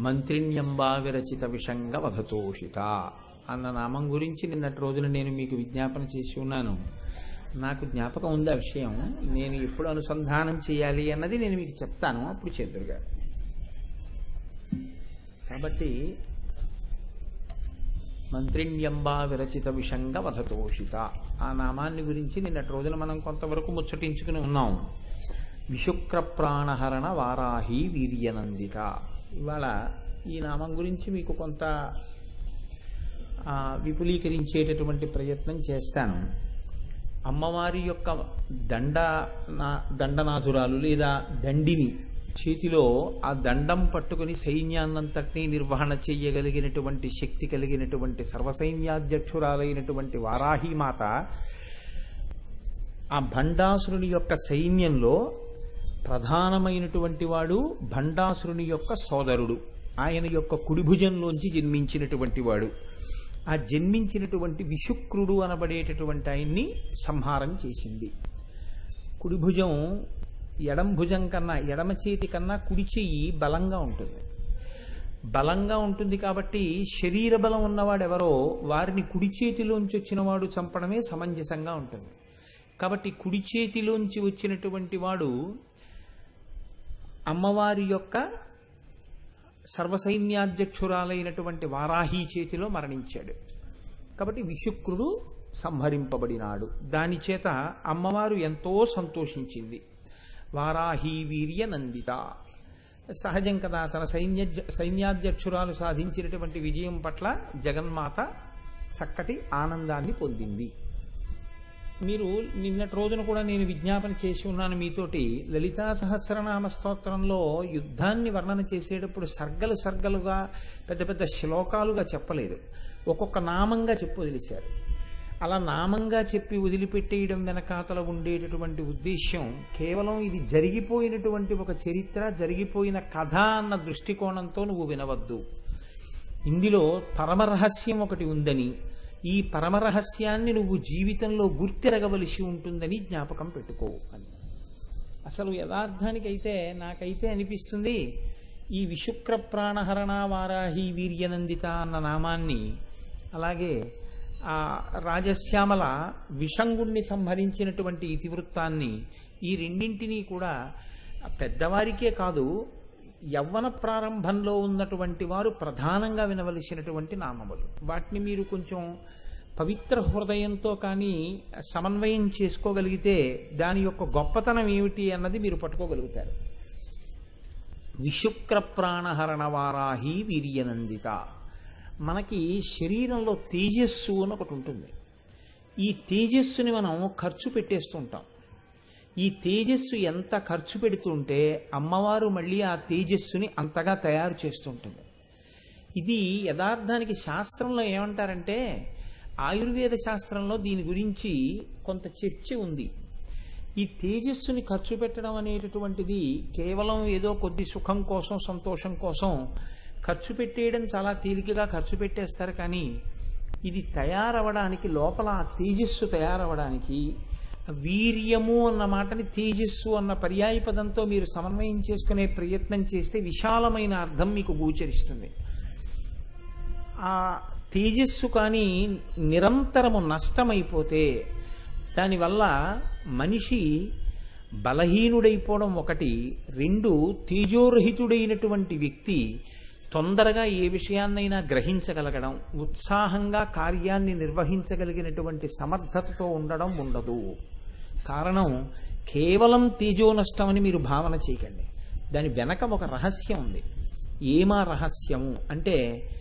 మంత్రిణ్యంబా విరచిత విషంగ వధతోషిత అన్న నామం గురించి నిన్నటి రోజున నేను మీకు విజ్ఞాపన చేసి ఉన్నాను నాకు జ్ఞాపకం ఉంది ఆ విషయం నేను ఎప్పుడు అనుసంధానం చేయాలి అన్నది నేను మీకు చెప్తాను అప్పుడు చేద్దరుగా కాబట్టి మంత్రిణ్యంబా విరచిత విషంగ వధతోషిత ఆ నామాన్ని గురించి నిన్నటి రోజున మనం కొంతవరకు ముచ్చటించుకుని ఉన్నాం విశుక్ర ప్రాణహరణ వారాహి వీర్యనందిత ఇవాళ ఈ నామం గురించి మీకు కొంత ఆ, విపులీకరించేటటువంటి ప్రయత్నం చేస్తాను అమ్మవారి యొక్క దండ నా- దండనాథురాలు లేదా దండిని చేతిలో ఆ దండం పట్టుకుని సైన్యాన్నంతటినీ నిర్వహణ చెయ్యగలిగినటువంటి శక్తి కలిగినటువంటి సర్వసైన్యాధ్యక్షురాలైనటువంటి వారాహిమాత ఆ భండాసురుని యొక్క సైన్యంలో ప్రధానమైనటువంటి వాడు భండాసురుని యొక్క సోదరుడు ఆయన యొక్క కుడిభుజంలోంచి జన్మించినటువంటి వాడు ఆ జన్మించినటువంటి విశుక్రుడు అనబడేటటువంటి ఆయన్ని సంహారం చేసింది కుడి భుజం ఎడం భుజం కన్నా ఎడమ చేతి కన్నా కుడి చెయ్యి బలంగా ఉంటుంది బలంగా ఉంటుంది కాబట్టి శరీర బలం ఉన్నవాడెవరో వారిని కుడి చేతిలోంచి వచ్చిన వాడు చంపడమే సమంజసంగా ఉంటుంది కాబట్టి కుడి చేతిలోంచి వచ్చినటువంటి వాడు అమ్మవారి యొక్క సర్వసైన్యాధ్యక్షురాలైనటువంటి వారాహి చేతిలో మరణించాడు కాబట్టి విశుక్రుడు సంహరింపబడినాడు దాని చేత అమ్మవారు ఎంతో సంతోషించింది వారాహి వీర్య నందిత సహజం కదా తన సైన్య సైన్యాధ్యక్షురాలు సాధించినటువంటి విజయం పట్ల జగన్మాత చక్కటి ఆనందాన్ని పొందింది మీరు నిన్నటి రోజున కూడా నేను విజ్ఞాపన చేసి ఉన్నాను మీతోటి లలితా సహస్రనామ స్తోత్రంలో యుద్ధాన్ని వర్ణన చేసేటప్పుడు సర్గలు సర్గలుగా పెద్ద పెద్ద శ్లోకాలుగా చెప్పలేదు ఒక్కొక్క నామంగా చెప్పి వదిలేశారు అలా నామంగా చెప్పి వదిలిపెట్టేయడం వెనకాతల ఉండేటటువంటి ఉద్దేశ్యం కేవలం ఇది జరిగిపోయినటువంటి ఒక చరిత్ర జరిగిపోయిన కథ అన్న దృష్టికోణంతో నువ్వు వినవద్దు ఇందులో పరమరహస్యం ఒకటి ఉందని ఈ పరమరహస్యాన్ని నువ్వు జీవితంలో గుర్తిరగవలసి ఉంటుందని జ్ఞాపకం పెట్టుకో అని అసలు యథార్థానికైతే నాకైతే అనిపిస్తుంది ఈ విశుక్ర ప్రాణహరణ వారాహి వీర్యనందిత అన్న నామాన్ని అలాగే ఆ రాజశ్యామల విషంగుణ్ణి సంహరించినటువంటి ఇతివృత్తాన్ని ఈ రెండింటినీ కూడా పెద్దవారికే కాదు యవ్వన ప్రారంభంలో ఉన్నటువంటి వారు ప్రధానంగా వినవలసినటువంటి నామములు వాటిని మీరు కొంచెం పవిత్ర హృదయంతో కానీ సమన్వయం చేసుకోగలిగితే దాని యొక్క గొప్పతనం ఏమిటి అన్నది మీరు పట్టుకోగలుగుతారు విశుక్ర ప్రాణహరణ వారాహి వీర్యనందిత మనకి శరీరంలో తేజస్సు అని ఒకటి ఉంటుంది ఈ తేజస్సుని మనం ఖర్చు పెట్టేస్తుంటాం ఈ తేజస్సు ఎంత ఖర్చు పెడుతుంటే అమ్మవారు మళ్ళీ ఆ తేజస్సుని అంతగా తయారు చేస్తుంటుంది ఇది యథార్థానికి శాస్త్రంలో ఏమంటారంటే ఆయుర్వేద శాస్త్రంలో దీని గురించి కొంత చర్చ ఉంది ఈ తేజస్సుని ఖర్చు పెట్టడం అనేటటువంటిది కేవలం ఏదో కొద్ది సుఖం కోసం సంతోషం కోసం ఖర్చు పెట్టేయడం చాలా తేలికగా ఖర్చు పెట్టేస్తారు కానీ ఇది తయారవడానికి లోపల ఆ తేజస్సు తయారవడానికి వీర్యము అన్న మాటని తేజస్సు అన్న పర్యాయ పదంతో మీరు సమన్వయం చేసుకునే ప్రయత్నం చేస్తే విశాలమైన అర్థం మీకు గోచరిస్తుంది ఆ తేజస్సు కానీ నిరంతరము నష్టమైపోతే దానివల్ల మనిషి బలహీనుడైపోవడం ఒకటి రెండు తేజోరహితుడైనటువంటి వ్యక్తి తొందరగా ఏ విషయాన్నైనా గ్రహించగలగడం ఉత్సాహంగా కార్యాన్ని నిర్వహించగలిగినటువంటి సమర్థతతో ఉండడం ఉండదు కారణం కేవలం తేజో నష్టమని మీరు భావన చేయకండి దాని వెనక ఒక రహస్యం ఉంది ఏమా రహస్యము అంటే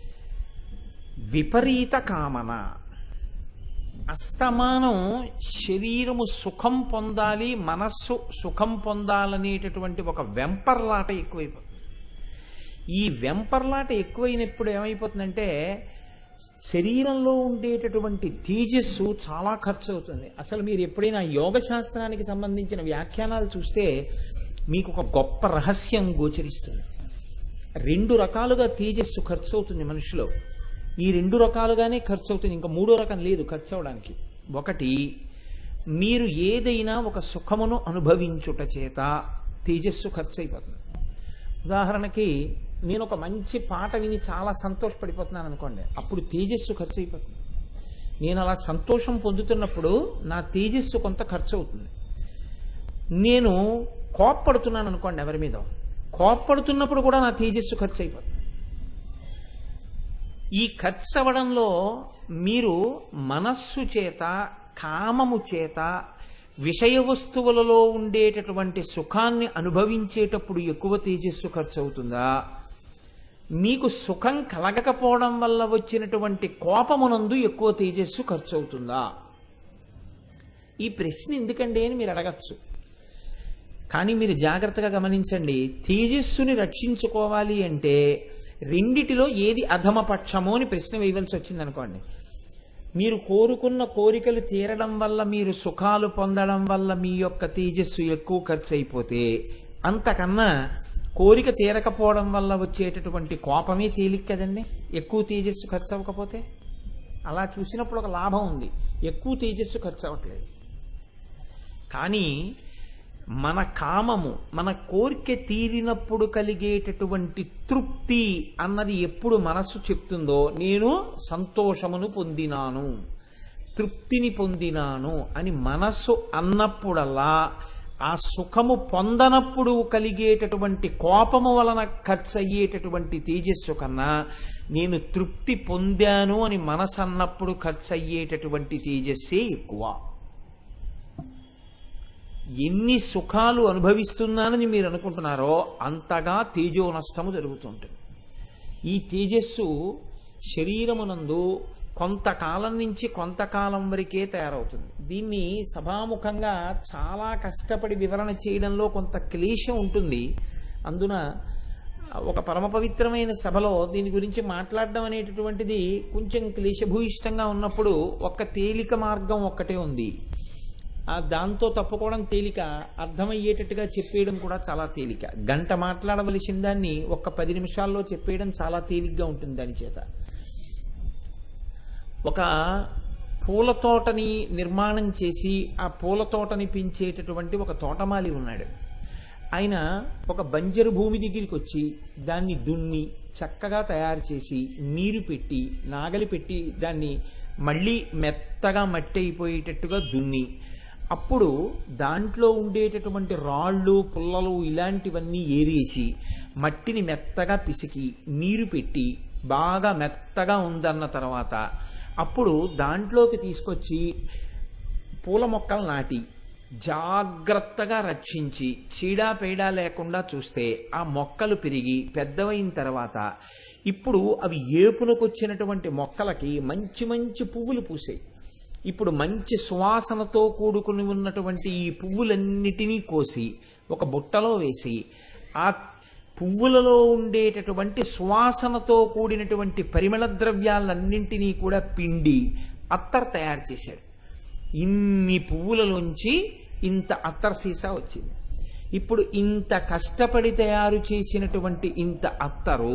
విపరీత కామన అస్తమానం శరీరము సుఖం పొందాలి మనస్సు సుఖం పొందాలనేటటువంటి ఒక వెంపర్లాట ఎక్కువైపోతుంది ఈ వెంపర్లాట ఎక్కువైనప్పుడు ఏమైపోతుందంటే శరీరంలో ఉండేటటువంటి తేజస్సు చాలా ఖర్చు అవుతుంది అసలు మీరు ఎప్పుడైనా యోగ శాస్త్రానికి సంబంధించిన వ్యాఖ్యానాలు చూస్తే మీకు ఒక గొప్ప రహస్యం గోచరిస్తుంది రెండు రకాలుగా తేజస్సు ఖర్చు అవుతుంది మనిషిలో ఈ రెండు రకాలుగానే ఖర్చు అవుతుంది ఇంకా మూడో రకం లేదు ఖర్చు అవడానికి ఒకటి మీరు ఏదైనా ఒక సుఖమును అనుభవించుట చేత తేజస్సు ఖర్చు అయిపోతుంది ఉదాహరణకి నేను ఒక మంచి పాట విని చాలా సంతోషపడిపోతున్నాను అనుకోండి అప్పుడు తేజస్సు ఖర్చు అయిపోతుంది నేను అలా సంతోషం పొందుతున్నప్పుడు నా తేజస్సు కొంత ఖర్చు అవుతుంది నేను కోప్పడుతున్నాను అనుకోండి ఎవరి మీద కోప్పడుతున్నప్పుడు కూడా నా తేజస్సు ఖర్చు అయిపోతుంది ఈ ఖర్చు అవ్వడంలో మీరు మనస్సు చేత కామము చేత విషయ వస్తువులలో ఉండేటటువంటి సుఖాన్ని అనుభవించేటప్పుడు ఎక్కువ తేజస్సు ఖర్చు అవుతుందా మీకు సుఖం కలగకపోవడం వల్ల వచ్చినటువంటి కోపమునందు ఎక్కువ తేజస్సు ఖర్చు అవుతుందా ఈ ప్రశ్న ఎందుకండి అని మీరు అడగచ్చు కానీ మీరు జాగ్రత్తగా గమనించండి తేజస్సుని రక్షించుకోవాలి అంటే రెండిటిలో ఏది అధమపక్షమో అని ప్రశ్న వేయవలసి వచ్చింది అనుకోండి మీరు కోరుకున్న కోరికలు తీరడం వల్ల మీరు సుఖాలు పొందడం వల్ల మీ యొక్క తేజస్సు ఎక్కువ ఖర్చు అయిపోతే అంతకన్నా కోరిక తీరకపోవడం వల్ల వచ్చేటటువంటి కోపమే తేలిక కదండి ఎక్కువ తేజస్సు ఖర్చు అవ్వకపోతే అలా చూసినప్పుడు ఒక లాభం ఉంది ఎక్కువ తేజస్సు ఖర్చు అవ్వట్లేదు కానీ మన కామము మన కోరిక తీరినప్పుడు కలిగేటటువంటి తృప్తి అన్నది ఎప్పుడు మనస్సు చెప్తుందో నేను సంతోషమును పొందినాను తృప్తిని పొందినాను అని మనస్సు అన్నప్పుడల్లా ఆ సుఖము పొందనప్పుడు కలిగేటటువంటి కోపము వలన ఖర్చు అయ్యేటటువంటి తేజస్సు కన్నా నేను తృప్తి పొందాను అని మనసు అన్నప్పుడు ఖర్చు అయ్యేటటువంటి తేజస్సే ఎక్కువ ఎన్ని సుఖాలు అనుభవిస్తున్నానని మీరు అనుకుంటున్నారో అంతగా తేజో నష్టము జరుగుతుంటుంది ఈ తేజస్సు శరీరమునందు కొంతకాలం నుంచి కొంతకాలం వరకే తయారవుతుంది దీన్ని సభాముఖంగా చాలా కష్టపడి వివరణ చేయడంలో కొంత క్లేశం ఉంటుంది అందున ఒక పరమ పవిత్రమైన సభలో దీని గురించి మాట్లాడడం అనేటటువంటిది కొంచెం క్లేశభూయిష్టంగా ఉన్నప్పుడు ఒక్క తేలిక మార్గం ఒక్కటే ఉంది ఆ దాంతో తప్పుకోవడం తేలిక అర్థమయ్యేటట్టుగా చెప్పేయడం కూడా చాలా తేలిక గంట మాట్లాడవలసిన దాన్ని ఒక్క పది నిమిషాల్లో చెప్పేయడం చాలా తేలిగ్గా ఉంటుంది దాని చేత ఒక పూల తోటని నిర్మాణం చేసి ఆ పూల తోటని పెంచేటటువంటి ఒక తోటమాలి ఉన్నాడు ఆయన ఒక బంజరు భూమి దగ్గరికి వచ్చి దాన్ని దున్ని చక్కగా తయారు చేసి నీరు పెట్టి నాగలి పెట్టి దాన్ని మళ్ళీ మెత్తగా మట్టి అయిపోయేటట్టుగా దున్ని అప్పుడు దాంట్లో ఉండేటటువంటి రాళ్ళు పుల్లలు ఇలాంటివన్నీ ఏరేసి మట్టిని మెత్తగా పిసికి నీరు పెట్టి బాగా మెత్తగా ఉందన్న తర్వాత అప్పుడు దాంట్లోకి తీసుకొచ్చి పూల మొక్కలు నాటి జాగ్రత్తగా రక్షించి చీడా పేడా లేకుండా చూస్తే ఆ మొక్కలు పెరిగి పెద్దవైన తర్వాత ఇప్పుడు అవి ఏపునకొచ్చినటువంటి మొక్కలకి మంచి మంచి పువ్వులు పూసాయి ఇప్పుడు మంచి సువాసనతో కూడుకుని ఉన్నటువంటి ఈ పువ్వులన్నిటినీ కోసి ఒక బుట్టలో వేసి ఆ పువ్వులలో ఉండేటటువంటి సువాసనతో కూడినటువంటి పరిమళ ద్రవ్యాలన్నింటినీ కూడా పిండి అత్తర్ తయారు చేశాడు ఇన్ని పువ్వులలోంచి ఇంత అత్తర్ సీసా వచ్చింది ఇప్పుడు ఇంత కష్టపడి తయారు చేసినటువంటి ఇంత అత్తరు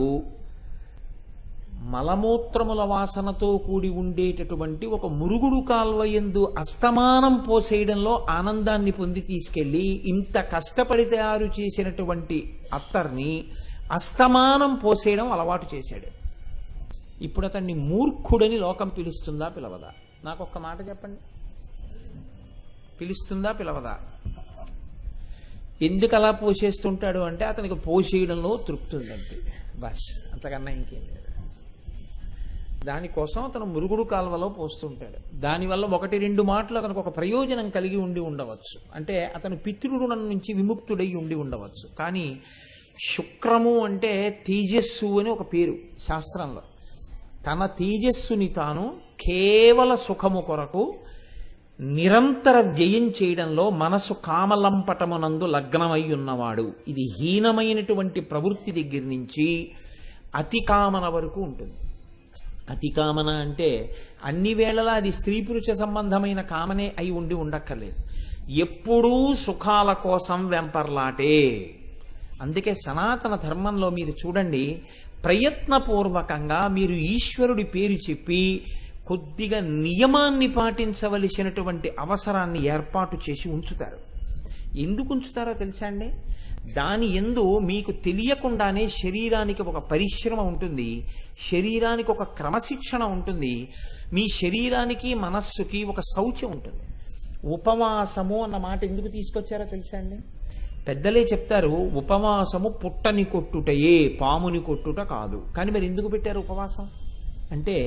మలమూత్రముల వాసనతో కూడి ఉండేటటువంటి ఒక మురుగుడు కాల్వయందు అస్తమానం పోసేయడంలో ఆనందాన్ని పొంది తీసుకెళ్లి ఇంత కష్టపడి తయారు చేసినటువంటి అత్తర్ని అస్తమానం పోసేయడం అలవాటు చేశాడు ఇప్పుడు అతన్ని మూర్ఖుడని లోకం పిలుస్తుందా పిలవదా నాకు ఒక్క మాట చెప్పండి పిలుస్తుందా పిలవదా ఎందుకు అలా పోసేస్తుంటాడు అంటే అతనికి పోసేయడంలో తృప్తి ఉందంటే బస్ అంతకన్నా ఇంకేం లేదు దానికోసం అతను మురుగుడు కాల్వలో పోస్తుంటాడు దానివల్ల ఒకటి రెండు మాటలు అతనికి ఒక ప్రయోజనం కలిగి ఉండి ఉండవచ్చు అంటే అతను పితృరుణం నుంచి విముక్తుడై ఉండి ఉండవచ్చు కానీ శుక్రము అంటే తేజస్సు అని ఒక పేరు శాస్త్రంలో తన తేజస్సుని తాను కేవల సుఖము కొరకు నిరంతర వ్యయం చేయడంలో మనసు కామలంపటమునందు లగ్నమై ఉన్నవాడు ఇది హీనమైనటువంటి ప్రవృత్తి దగ్గర నుంచి అతి కామన వరకు ఉంటుంది అతి కామన అంటే అన్ని వేళలా అది స్త్రీ పురుష సంబంధమైన కామనే అయి ఉండి ఉండక్కర్లేదు ఎప్పుడూ సుఖాల కోసం వెంపర్లాటే అందుకే సనాతన ధర్మంలో మీరు చూడండి ప్రయత్నపూర్వకంగా మీరు ఈశ్వరుడి పేరు చెప్పి కొద్దిగా నియమాన్ని పాటించవలసినటువంటి అవసరాన్ని ఏర్పాటు చేసి ఉంచుతారు ఎందుకు ఉంచుతారో తెలుసా అండి దాని ఎందు మీకు తెలియకుండానే శరీరానికి ఒక పరిశ్రమ ఉంటుంది శరీరానికి ఒక క్రమశిక్షణ ఉంటుంది మీ శరీరానికి మనస్సుకి ఒక శౌచం ఉంటుంది ఉపవాసము అన్న మాట ఎందుకు తీసుకొచ్చారో తెలుసా అండి పెద్దలే చెప్తారు ఉపవాసము పుట్టని కొట్టుటయే పాముని కొట్టుట కాదు కానీ మరి ఎందుకు పెట్టారు ఉపవాసం అంటే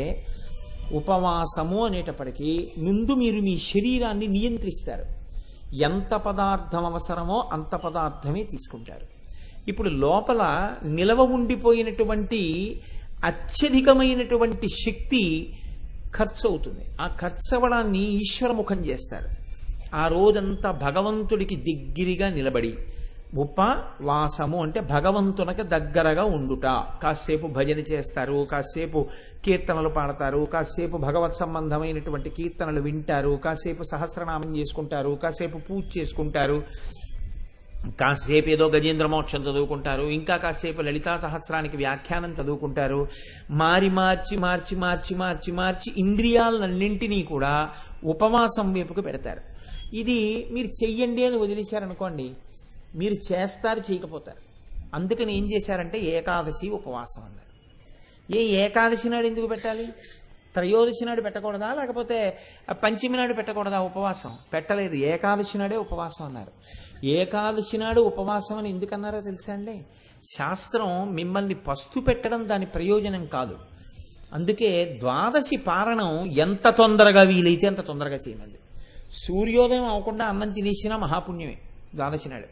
ఉపవాసము అనేటప్పటికీ ముందు మీరు మీ శరీరాన్ని నియంత్రిస్తారు ఎంత పదార్థం అవసరమో అంత పదార్థమే తీసుకుంటారు ఇప్పుడు లోపల నిలవ ఉండిపోయినటువంటి అత్యధికమైనటువంటి శక్తి ఖర్చు అవుతుంది ఆ ఖర్చు అవ్వడాన్ని ఈశ్వరముఖం చేస్తారు ఆ రోజంతా భగవంతుడికి దగ్గరగా నిలబడి ఉపవాసము అంటే భగవంతునికి దగ్గరగా ఉండుట కాసేపు భజన చేస్తారు కాసేపు కీర్తనలు పాడతారు కాసేపు భగవత్ సంబంధమైనటువంటి కీర్తనలు వింటారు కాసేపు సహస్రనామం చేసుకుంటారు కాసేపు పూజ చేసుకుంటారు కాసేపు ఏదో గజేంద్ర మోక్షం చదువుకుంటారు ఇంకా కాసేపు లలితా సహస్రానికి వ్యాఖ్యానం చదువుకుంటారు మారి మార్చి మార్చి మార్చి మార్చి మార్చి ఇంద్రియాలన్నింటినీ కూడా ఉపవాసం వైపుకు పెడతారు ఇది మీరు చెయ్యండి అని వదిలేశారనుకోండి మీరు చేస్తారు చేయకపోతారు అందుకని ఏం చేశారంటే ఏకాదశి ఉపవాసం అన్నారు ఏ ఏకాదశి నాడు ఎందుకు పెట్టాలి త్రయోదశి నాడు పెట్టకూడదా లేకపోతే పంచమి నాడు పెట్టకూడదా ఉపవాసం పెట్టలేదు ఏకాదశి నాడే ఉపవాసం అన్నారు ఏకాదశి నాడు ఉపవాసం అని ఎందుకన్నారో తెలుసా అండి శాస్త్రం మిమ్మల్ని పస్తు పెట్టడం దాని ప్రయోజనం కాదు అందుకే ద్వాదశి పారణం ఎంత తొందరగా వీలైతే అంత తొందరగా చేయమంది సూర్యోదయం అవ్వకుండా అన్నం తినేసినా మహాపుణ్యమే ద్వాదశి నాడు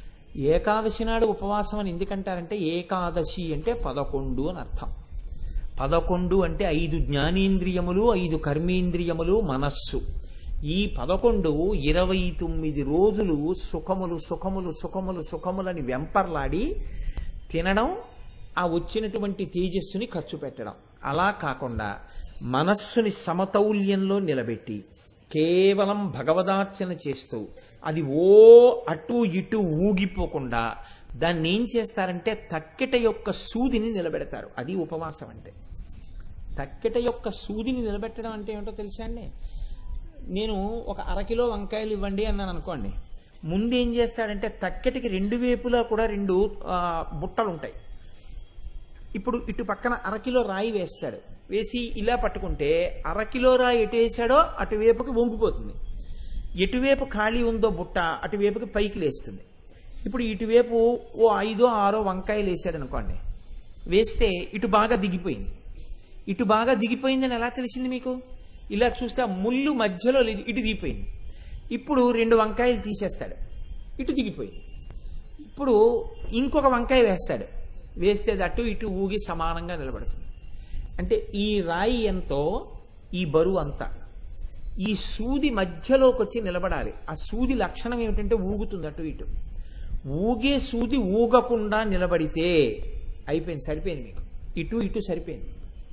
ఏకాదశి నాడు ఉపవాసం అని ఎందుకంటారంటే ఏకాదశి అంటే పదకొండు అని అర్థం పదకొండు అంటే ఐదు జ్ఞానేంద్రియములు ఐదు కర్మేంద్రియములు మనస్సు ఈ పదకొండు ఇరవై తొమ్మిది రోజులు సుఖములు సుఖములు సుఖములు సుఖములని వెంపర్లాడి తినడం ఆ వచ్చినటువంటి తేజస్సుని ఖర్చు పెట్టడం అలా కాకుండా మనస్సుని సమతౌల్యంలో నిలబెట్టి కేవలం భగవదార్చన చేస్తూ అది ఓ అటు ఇటు ఊగిపోకుండా దాన్ని ఏం చేస్తారంటే తక్కెట యొక్క సూదిని నిలబెడతారు అది ఉపవాసం అంటే తక్కెట యొక్క సూదిని నిలబెట్టడం అంటే ఏమిటో తెలుసా అండి నేను ఒక అరకిలో వంకాయలు ఇవ్వండి అన్నాను అనుకోండి ముందు ఏం చేస్తాడంటే తక్కెటికి రెండు వైపులా కూడా రెండు ఆ, బుట్టలు ఉంటాయి ఇప్పుడు ఇటు పక్కన అరకిలో రాయి వేస్తాడు వేసి ఇలా పట్టుకుంటే అరకిలో రాయి ఎటు వేసాడో అటువైపుకి వంగిపోతుంది ఎటువైపు ఖాళీ ఉందో బుట్ట అటువైపుకి పైకి లేస్తుంది ఇప్పుడు ఇటువైపు ఓ ఐదో ఆరో వంకాయలు వేసాడు అనుకోండి వేస్తే ఇటు బాగా దిగిపోయింది ఇటు బాగా దిగిపోయిందని ఎలా తెలిసింది మీకు ఇలా చూస్తే ఆ ముళ్ళు మధ్యలో లేదు ఇటు దిగిపోయింది ఇప్పుడు రెండు వంకాయలు తీసేస్తాడు ఇటు దిగిపోయింది ఇప్పుడు ఇంకొక వంకాయ వేస్తాడు వేస్తే అది అటు ఇటు ఊగి సమానంగా నిలబడుతుంది అంటే ఈ రాయి ఎంతో ఈ బరువు అంతా ఈ సూది మధ్యలోకి వచ్చి నిలబడాలి ఆ సూది లక్షణం ఏమిటంటే ఊగుతుంది అటు ఇటు ఊగే సూది ఊగకుండా నిలబడితే అయిపోయింది సరిపోయింది మీకు ఇటు ఇటు సరిపోయింది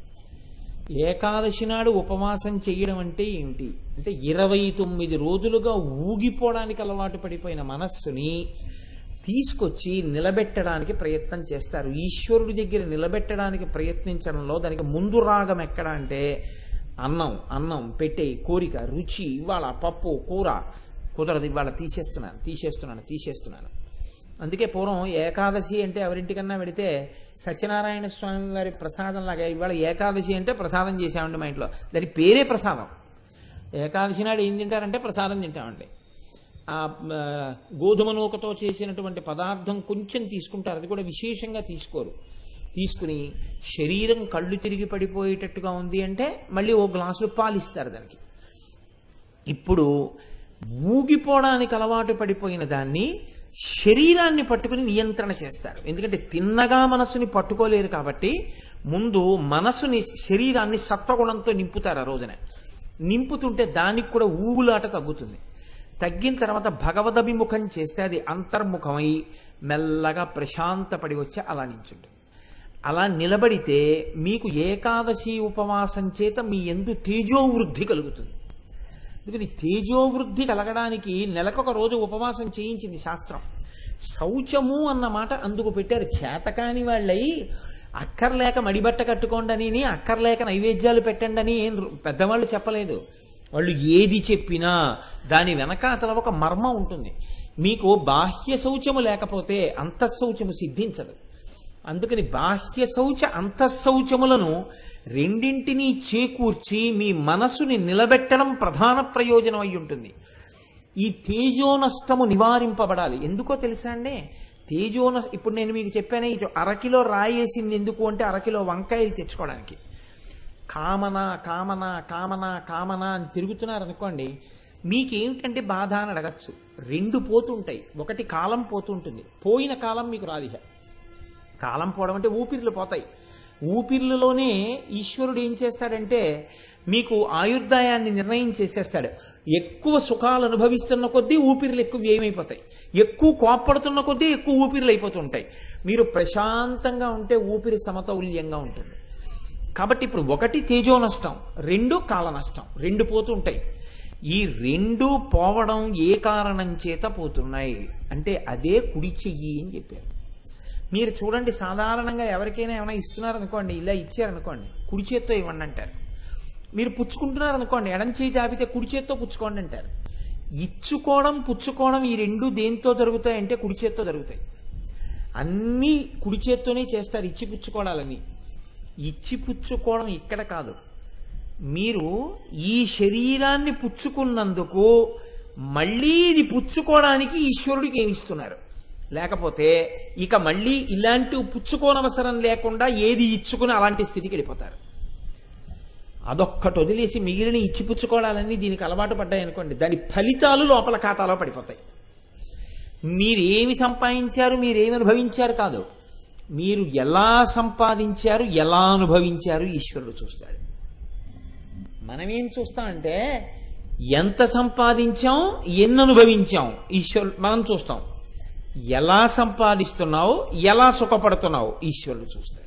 ఏకాదశి నాడు ఉపవాసం చేయడం అంటే ఏమిటి అంటే ఇరవై తొమ్మిది రోజులుగా ఊగిపోవడానికి అలవాటు పడిపోయిన మనస్సుని తీసుకొచ్చి నిలబెట్టడానికి ప్రయత్నం చేస్తారు ఈశ్వరుడి దగ్గర నిలబెట్టడానికి ప్రయత్నించడంలో దానికి ముందు రాగం ఎక్కడ అంటే అన్నం అన్నం పెట్టే కోరిక రుచి ఇవాళ పప్పు కూర కుదరదు ఇవాళ తీసేస్తున్నాను తీసేస్తున్నాను తీసేస్తున్నాను అందుకే పూర్వం ఏకాదశి అంటే ఎవరింటికన్నా వెడితే సత్యనారాయణ స్వామి వారి ప్రసాదం లాగా ఇవాళ ఏకాదశి అంటే ప్రసాదం చేసామండి మా ఇంట్లో దాని పేరే ప్రసాదం ఏకాదశి నాడు ఏం తింటారంటే ప్రసాదం తింటామండి ఆ ఆ, గోధుమ నూకతో చేసినటువంటి పదార్థం కొంచెం తీసుకుంటారు అది కూడా విశేషంగా తీసుకోరు తీసుకుని శరీరం కళ్ళు తిరిగి పడిపోయేటట్టుగా ఉంది అంటే మళ్ళీ ఓ గ్లాసులు పాలిస్తారు దానికి ఇప్పుడు ఊగిపోవడానికి అలవాటు పడిపోయిన దాన్ని శరీరాన్ని పట్టుకుని నియంత్రణ చేస్తారు ఎందుకంటే తిన్నగా మనసుని పట్టుకోలేరు కాబట్టి ముందు మనసుని శరీరాన్ని సత్వగుణంతో నింపుతారు ఆ రోజున నింపుతుంటే దానికి కూడా ఊగులాట తగ్గుతుంది తగ్గిన తర్వాత భగవదభిముఖం చేస్తే అది అంతర్ముఖమై మెల్లగా ప్రశాంతపడి వచ్చి అలా నించుంటుంది అలా నిలబడితే మీకు ఏకాదశి ఉపవాసం చేత మీ ఎందు తేజోవృద్ధి కలుగుతుంది అందుకని తేజోవృద్ధి కలగడానికి నెలకొక రోజు ఉపవాసం చేయించింది శాస్త్రం శౌచము అన్న మాట అందుకు పెట్టారు చేతకాని వాళ్ళై అక్కర్లేక మడిబట్ట కట్టుకోండి అని అక్కర్లేక నైవేద్యాలు పెట్టండి అని ఏం రు- పెద్దవాళ్ళు చెప్పలేదు వాళ్ళు ఏది చెప్పినా దాని వెనకాతల ఒక మర్మం ఉంటుంది మీకు బాహ్య శౌచము లేకపోతే అంతఃశౌచము సిద్ధించదు అందుకని బాహ్య శౌచ అంతఃశౌచములను రెండింటినీ చేకూర్చి మీ మనసుని నిలబెట్టడం ప్రధాన ప్రయోజనం అయి ఉంటుంది ఈ తేజోనష్టము నివారింపబడాలి ఎందుకో తెలుసా అండి తేజోన ఇప్పుడు నేను మీకు చెప్పాను ఇది అరకిలో రాయేసింది ఎందుకు అంటే అరకిలో వంకాయలు తెచ్చుకోవడానికి కామన కామన కామన కామన అని తిరుగుతున్నారు అనుకోండి మీకేమిటంటే బాధ అని అడగచ్చు రెండు పోతుంటాయి ఒకటి కాలం పోతుంటుంది పోయిన కాలం మీకు రాదు ఇక కాలం పోవడం అంటే ఊపిర్లు పోతాయి ఊపిర్లలోనే ఈశ్వరుడు ఏం చేస్తాడంటే మీకు ఆయుర్దాయాన్ని నిర్ణయం చేసేస్తాడు ఎక్కువ సుఖాలు అనుభవిస్తున్న కొద్దీ ఊపిర్లు ఎక్కువ వ్యయమైపోతాయి ఎక్కువ కోప్పడుతున్న కొద్దీ ఎక్కువ ఊపిర్లు అయిపోతుంటాయి మీరు ప్రశాంతంగా ఉంటే ఊపిరి సమతౌల్యంగా ఉంటుంది కాబట్టి ఇప్పుడు ఒకటి తేజో నష్టం రెండు కాల నష్టం రెండు పోతుంటాయి ఈ రెండు పోవడం ఏ కారణం చేత పోతున్నాయి అంటే అదే కుడి చెయ్యి అని చెప్పారు మీరు చూడండి సాధారణంగా ఎవరికైనా ఏమైనా ఇస్తున్నారనుకోండి ఇలా ఇచ్చారనుకోండి కుడి చేత్తో ఇవ్వండి అంటారు మీరు పుచ్చుకుంటున్నారు అనుకోండి ఎడం చేయి చాపితే కుడి చేత్తో పుచ్చుకోండి అంటారు ఇచ్చుకోవడం పుచ్చుకోవడం ఈ రెండు దేంతో జరుగుతాయి అంటే కుడి చేత్తో జరుగుతాయి అన్నీ కుడి చేత్తోనే చేస్తారు ఇచ్చి పుచ్చుకోవడాలని ఇచ్చి పుచ్చుకోవడం ఇక్కడ కాదు మీరు ఈ శరీరాన్ని పుచ్చుకున్నందుకు మళ్ళీ ఇది పుచ్చుకోవడానికి ఈశ్వరుడికి ఏమి ఇస్తున్నారు లేకపోతే ఇక మళ్ళీ ఇలాంటి పుచ్చుకోనవసరం లేకుండా ఏది ఇచ్చుకుని అలాంటి స్థితికి వెళ్ళిపోతారు అదొక్కటి వదిలేసి మిగిలిన ఇచ్చి పుచ్చుకోవడాలన్నీ దీనికి అలవాటు పడ్డాయి అనుకోండి దాని ఫలితాలు లోపల ఖాతాలో పడిపోతాయి మీరేమి సంపాదించారు మీరేమి అనుభవించారు కాదు మీరు ఎలా సంపాదించారు ఎలా అనుభవించారు ఈశ్వరుడు చూస్తాడు మనం ఏం చూస్తామంటే ఎంత సంపాదించాం ఎన్ని అనుభవించాం ఈశ్వరుడు మనం చూస్తాం ఎలా సంపాదిస్తున్నావు ఎలా సుఖపడుతున్నావు ఈశ్వరుడు చూస్తాడు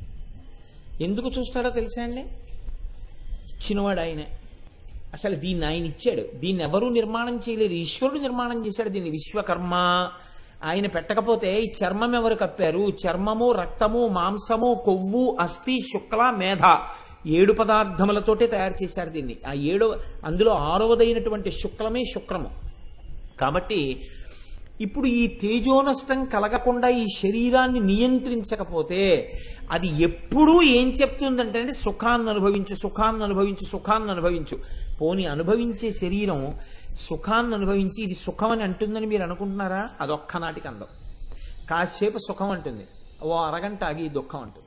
ఎందుకు చూస్తాడో తెలుసా అండి ఇచ్చినవాడు ఆయనే అసలు దీన్ని ఆయన ఇచ్చాడు దీన్ని ఎవరూ నిర్మాణం చేయలేదు ఈశ్వరుడు నిర్మాణం చేశాడు దీన్ని విశ్వకర్మ ఆయన పెట్టకపోతే ఈ చర్మం ఎవరు కప్పారు చర్మము రక్తము మాంసము కొవ్వు అస్థి శుక్ల మేధ ఏడు పదార్థములతోటే తయారు చేశారు దీన్ని ఆ ఏడో అందులో ఆరవదైనటువంటి శుక్లమే శుక్రము కాబట్టి ఇప్పుడు ఈ తేజోనష్టం కలగకుండా ఈ శరీరాన్ని నియంత్రించకపోతే అది ఎప్పుడూ ఏం చెప్తుందంటే అంటే సుఖాన్ని అనుభవించు సుఖాన్ని అనుభవించు సుఖాన్ని అనుభవించు పోని అనుభవించే శరీరం సుఖాన్ని అనుభవించి ఇది సుఖం అని అంటుందని మీరు అనుకుంటున్నారా అది ఒక్కనాటికి అందం కాసేపు సుఖం అంటుంది ఓ అరగంట ఆగి దుఃఖం అంటుంది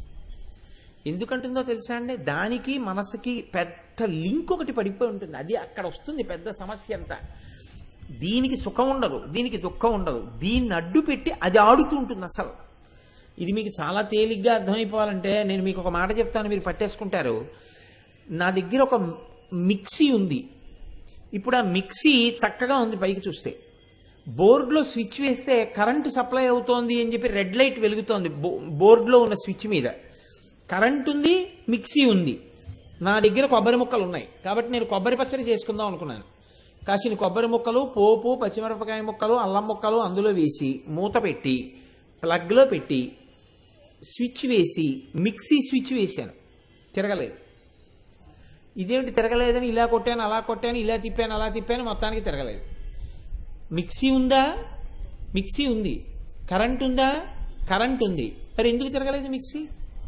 ఎందుకంటుందో తెలుసా అండి దానికి మనసుకి పెద్ద లింక్ ఒకటి పడిపోయి ఉంటుంది అది అక్కడ వస్తుంది పెద్ద సమస్య అంతా దీనికి సుఖం ఉండదు దీనికి దుఃఖం ఉండదు దీన్ని అడ్డు పెట్టి అది ఆడుతూ ఉంటుంది అసలు ఇది మీకు చాలా తేలిగ్గా అర్థమైపోవాలంటే నేను మీకు ఒక మాట చెప్తాను మీరు పట్టేసుకుంటారు నా దగ్గర ఒక మిక్సీ ఉంది ఇప్పుడు ఆ మిక్సీ చక్కగా ఉంది పైకి చూస్తే బోర్డులో స్విచ్ వేస్తే కరెంటు సప్లై అవుతోంది అని చెప్పి రెడ్ లైట్ వెలుగుతోంది బో బోర్డులో ఉన్న స్విచ్ మీద కరెంట్ ఉంది మిక్సీ ఉంది నా దగ్గర కొబ్బరి ముక్కలు ఉన్నాయి కాబట్టి నేను కొబ్బరి పచ్చడి చేసుకుందాం అనుకున్నాను కాసిన కొబ్బరి ముక్కలు పోపు పచ్చిమిరపకాయ ముక్కలు అల్లం ముక్కలు అందులో వేసి మూత పెట్టి ప్లగ్లో పెట్టి స్విచ్ వేసి మిక్సీ స్విచ్ వేశాను తిరగలేదు ఇదేమిటి తిరగలేదని ఇలా కొట్టాను అలా కొట్టాను ఇలా తిప్పాను అలా తిప్పాను మొత్తానికి తిరగలేదు మిక్సీ ఉందా మిక్సీ ఉంది కరెంట్ ఉందా కరెంట్ ఉంది మరి ఎందుకు తిరగలేదు మిక్సీ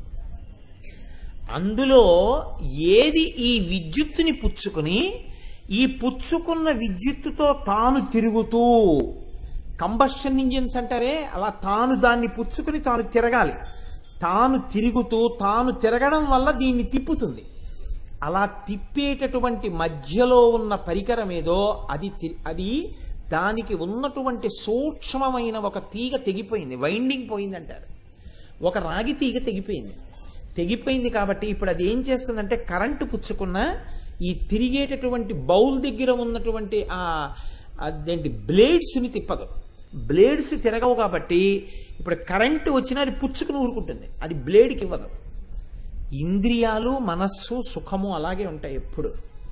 అందులో ఏది ఈ విద్యుత్తుని పుచ్చుకుని ఈ పుచ్చుకున్న విద్యుత్తుతో తాను తిరుగుతూ కంబషన్ ఇంజిన్స్ అంటారే అలా తాను దాన్ని పుచ్చుకుని తాను తిరగాలి తాను తిరుగుతూ తాను తిరగడం వల్ల దీన్ని తిప్పుతుంది అలా తిప్పేటటువంటి మధ్యలో ఉన్న పరికరం ఏదో అది తి- అది దానికి ఉన్నటువంటి సూక్ష్మమైన ఒక తీగ తెగిపోయింది వైండింగ్ పోయింది అంటారు ఒక రాగి తీగ తెగిపోయింది తెగిపోయింది కాబట్టి ఇప్పుడు అది ఏం చేస్తుందంటే కరెంటు పుచ్చుకున్న ఈ తిరిగేటటువంటి బౌల్ దగ్గర ఉన్నటువంటి ఆ అదేంటి బ్లేడ్స్ని తిప్పదు బ్లేడ్స్ తిరగవు కాబట్టి ఇప్పుడు కరెంటు వచ్చినా అది పుచ్చుకుని ఊరుకుంటుంది అది బ్లేడ్కి ఇవ్వదు ఇంద్రియాలు మనస్సు సుఖము అలాగే ఉంటాయి ఎప్పుడు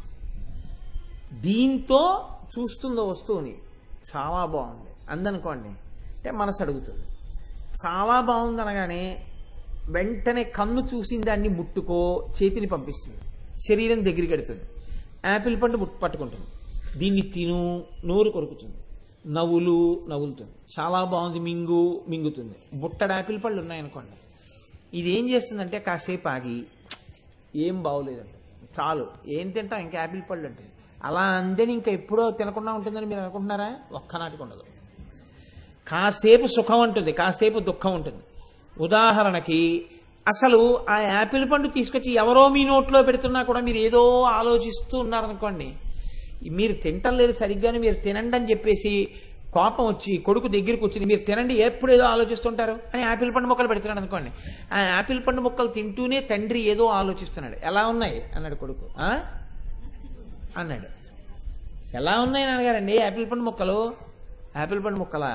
దీంతో చూస్తుందో వస్తువుని చాలా బాగుంది అందనుకోండి అంటే మనసు అడుగుతుంది చాలా బాగుంది అనగానే వెంటనే కన్ను చూసిన దాన్ని ముట్టుకో చేతిని పంపిస్తుంది శరీరం దగ్గరికి ఎడుతుంది యాపిల్ పండు ముట్టు పట్టుకుంటుంది దీన్ని తిను నోరు కొరుకుతుంది నవ్వులు నవ్వులుతుంది చాలా బాగుంది మింగు మింగుతుంది బుట్టడు యాపిల్ పళ్ళు ఉన్నాయనుకోండి ఇది ఏం చేస్తుందంటే కాసేపు ఆగి ఏం బాగోలేదండి చాలు ఏం తింటాం ఇంకా యాపిల్ పళ్ళు అంటే అలా అందని ఇంకా ఎప్పుడో తినకుండా ఉంటుందని మీరు అనుకుంటున్నారా ఒక్కనాటికి ఉండదు కాసేపు సుఖం ఉంటుంది కాసేపు దుఃఖం ఉంటుంది ఉదాహరణకి అసలు ఆ యాపిల్ పండు తీసుకొచ్చి ఎవరో మీ నోట్లో పెడుతున్నా కూడా మీరు ఏదో ఆలోచిస్తూ ఉన్నారనుకోండి మీరు తింటం లేదు సరిగ్గానే మీరు తినండి అని చెప్పేసి కోపం వచ్చి కొడుకు దగ్గరికి వచ్చింది మీరు తినండి ఎప్పుడు ఏదో ఆలోచిస్తుంటారు అని యాపిల్ పండు మొక్కలు పెడుతున్నాడు అనుకోండి ఆ యాపిల్ పండు మొక్కలు తింటూనే తండ్రి ఏదో ఆలోచిస్తున్నాడు ఎలా ఉన్నాయి అన్నాడు కొడుకు "ఆ?" అన్నాడు ఎలా ఉన్నాయి నాన్నగారండి యాపిల్ పండు మొక్కలు యాపిల్ పండు మొక్కలా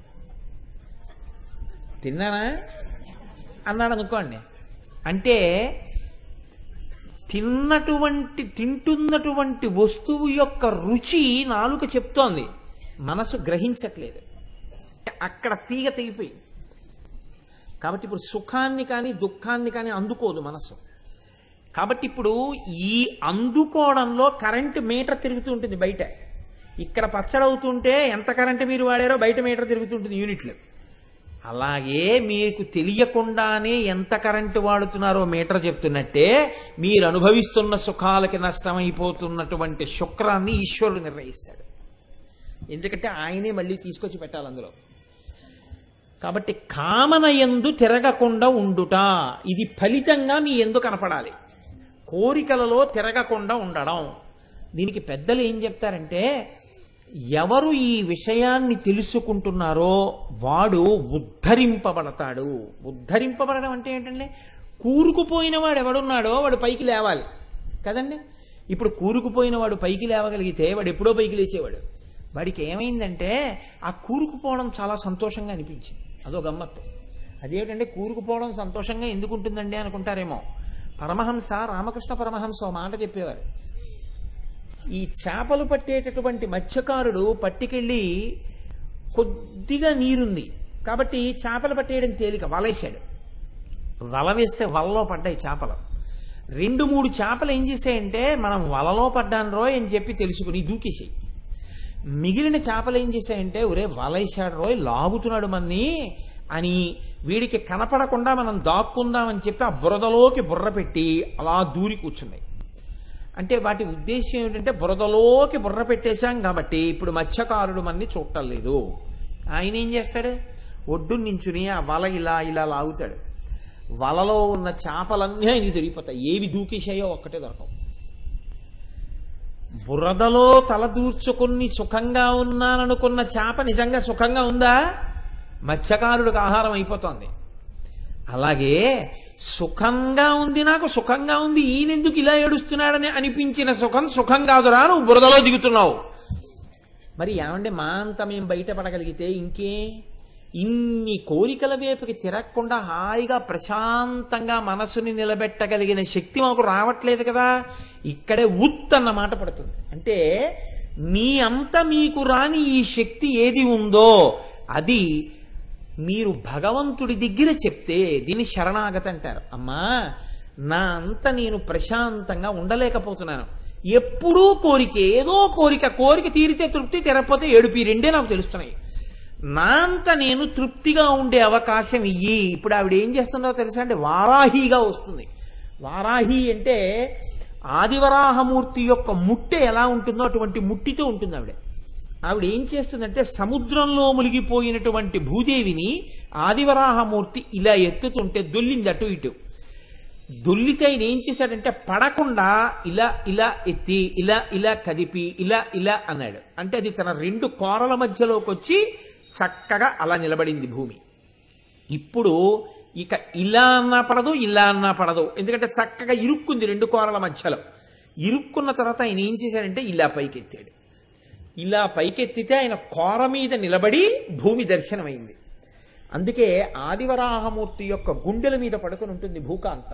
తిన్నానా అన్నాడు అనుకోండి అంటే తిన్నటువంటి తింటున్నటువంటి వస్తువు యొక్క రుచి నాలుక చెప్తోంది మనసు గ్రహించట్లేదు అక్కడ తీగ తెగిపోయింది కాబట్టి ఇప్పుడు సుఖాన్ని కానీ దుఃఖాన్ని కానీ అందుకోదు మనసు కాబట్టి ఇప్పుడు ఈ అందుకోవడంలో కరెంటు మీటర్ తిరుగుతూ ఉంటుంది బయట ఇక్కడ పచ్చడవుతుంటే ఎంత కరెంటు మీరు వాడారో బయట మీటర్ తిరుగుతుంటుంది యూనిట్లు అలాగే మీకు తెలియకుండానే ఎంత కరెంటు వాడుతున్నారో మీటర్ చెప్తున్నట్టే మీరు అనుభవిస్తున్న సుఖాలకి నష్టమైపోతున్నటువంటి శుక్రాన్ని ఈశ్వరుడు నిర్ణయిస్తాడు ఎందుకంటే ఆయనే మళ్ళీ తీసుకొచ్చి పెట్టాలి అందులో కాబట్టి కామన ఎందు తిరగకుండా ఉండుట ఇది ఫలితంగా మీ ఎందు కనపడాలి కోరికలలో తిరగకుండా ఉండడం దీనికి పెద్దలు ఏం చెప్తారంటే ఎవరు ఈ విషయాన్ని తెలుసుకుంటున్నారో వాడు ఉద్ధరింపబడతాడు ఉద్ధరింపబడడం అంటే ఏంటంటే కూరుకుపోయిన వాడు ఎవడున్నాడో వాడు పైకి లేవాలి కదండి ఇప్పుడు కూరుకుపోయిన వాడు పైకి లేవగలిగితే వాడు ఎప్పుడో పైకి లేచేవాడు వాడికి ఏమైందంటే ఆ కూరుకుపోవడం చాలా సంతోషంగా అనిపించింది అదో గమ్మత్తు అదేమిటంటే కూరుకుపోవడం సంతోషంగా ఎందుకు ఉంటుందండి అనుకుంటారేమో పరమహంస రామకృష్ణ పరమహంస ఓ మాట చెప్పేవారు ఈ చేపలు పట్టేటటువంటి మత్స్యకారుడు పట్టుకెళ్ళి కొద్దిగా నీరుంది కాబట్టి చేపలు పట్టేయడం తేలిక వలేశాడు వల వేస్తే వలలో పడ్డాయి చేపలు రెండు మూడు చేపలు ఏం చేశాయంటే మనం వలలో పడ్డాను రోయ్ అని చెప్పి తెలుసుకుని దూకేసాయి మిగిలిన చేపలు ఏం చేశాయంటే ఒరే వలేశాడు రోయ్ లాగుతున్నాడు మన్ని అని వీడికి కనపడకుండా మనం దాక్కుందామని చెప్పి ఆ బురదలోకి బుర్ర పెట్టి అలా దూరి కూర్చున్నాయి అంటే వాటి ఉద్దేశం ఏమిటంటే బురదలోకి బుర్ర పెట్టేశాం కాబట్టి ఇప్పుడు మత్స్యకారుడు మన్ని చూడటం లేదు ఆయన ఏం చేస్తాడు ఒడ్డు నించుని ఆ వల ఇలా ఇలా లాగుతాడు వలలో ఉన్న చేపలన్నీ ఆయనకి తిరిగిపోతాయి ఏవి దూకేశాయో ఒక్కటే దొరకవు బురదలో తల దూర్చుకుని సుఖంగా ఉన్నాననుకున్న చేప నిజంగా సుఖంగా ఉందా మత్స్యకారుడికి ఆహారం అయిపోతోంది అలాగే సుఖంగా ఉంది నాకు సుఖంగా ఉంది ఈయనెందుకు ఇలా ఏడుస్తున్నాడని అనిపించిన సుఖం సుఖం కాదురా నువ్వు బురదలో దిగుతున్నావు మరి ఏమంటే మా అంత మేము బయటపడగలిగితే ఇంకే ఇన్ని కోరికల వైపుకి తిరగకుండా హాయిగా ప్రశాంతంగా మనసుని నిలబెట్టగలిగిన శక్తి మాకు రావట్లేదు కదా ఇక్కడే ఉత్ అన్న మాట పడుతుంది అంటే మీ అంత మీకు రాని ఈ శక్తి ఏది ఉందో అది మీరు భగవంతుడి దగ్గర చెప్తే దీన్ని శరణాగత అంటారు అమ్మా నా అంత నేను ప్రశాంతంగా ఉండలేకపోతున్నాను ఎప్పుడూ కోరిక ఏదో కోరిక కోరిక తీరితే తృప్తి తెరపోతే ఏడుపు ఈ రెండే నాకు తెలుస్తున్నాయి నా అంత నేను తృప్తిగా ఉండే అవకాశం ఇయ్యి ఇప్పుడు ఆవిడ ఏం చేస్తుందో తెలుసా అంటే వారాహిగా వస్తుంది వారాహి అంటే ఆదివరాహమూర్తి యొక్క ముట్టె ఎలా ఉంటుందో అటువంటి ముట్టితో ఉంటుంది ఆవిడ ఆవిడ ఏం చేస్తుందంటే సముద్రంలో మునిగిపోయినటువంటి భూదేవిని ఆదివరాహమూర్తి ఇలా ఎత్తుతుంటే దొల్లింది అటు ఇటు దొల్లితే ఆయన ఏం చేశాడంటే పడకుండా ఇలా ఇలా ఎత్తి ఇలా ఇలా కదిపి ఇలా ఇలా అన్నాడు అంటే అది తన రెండు కోరల మధ్యలోకి వచ్చి చక్కగా అలా నిలబడింది భూమి ఇప్పుడు ఇక ఇలా అన్నా పడదు ఇలా అన్నా పడదు ఎందుకంటే చక్కగా ఇరుక్కుంది రెండు కోరల మధ్యలో ఇరుక్కున్న తర్వాత ఆయన ఏం చేశాడంటే ఇలా పైకెత్తాడు ఇలా పైకెత్తితే ఆయన కోర మీద నిలబడి భూమి దర్శనమైంది అందుకే ఆదివరాహమూర్తి యొక్క గుండెల మీద పడుకుని ఉంటుంది భూకాంత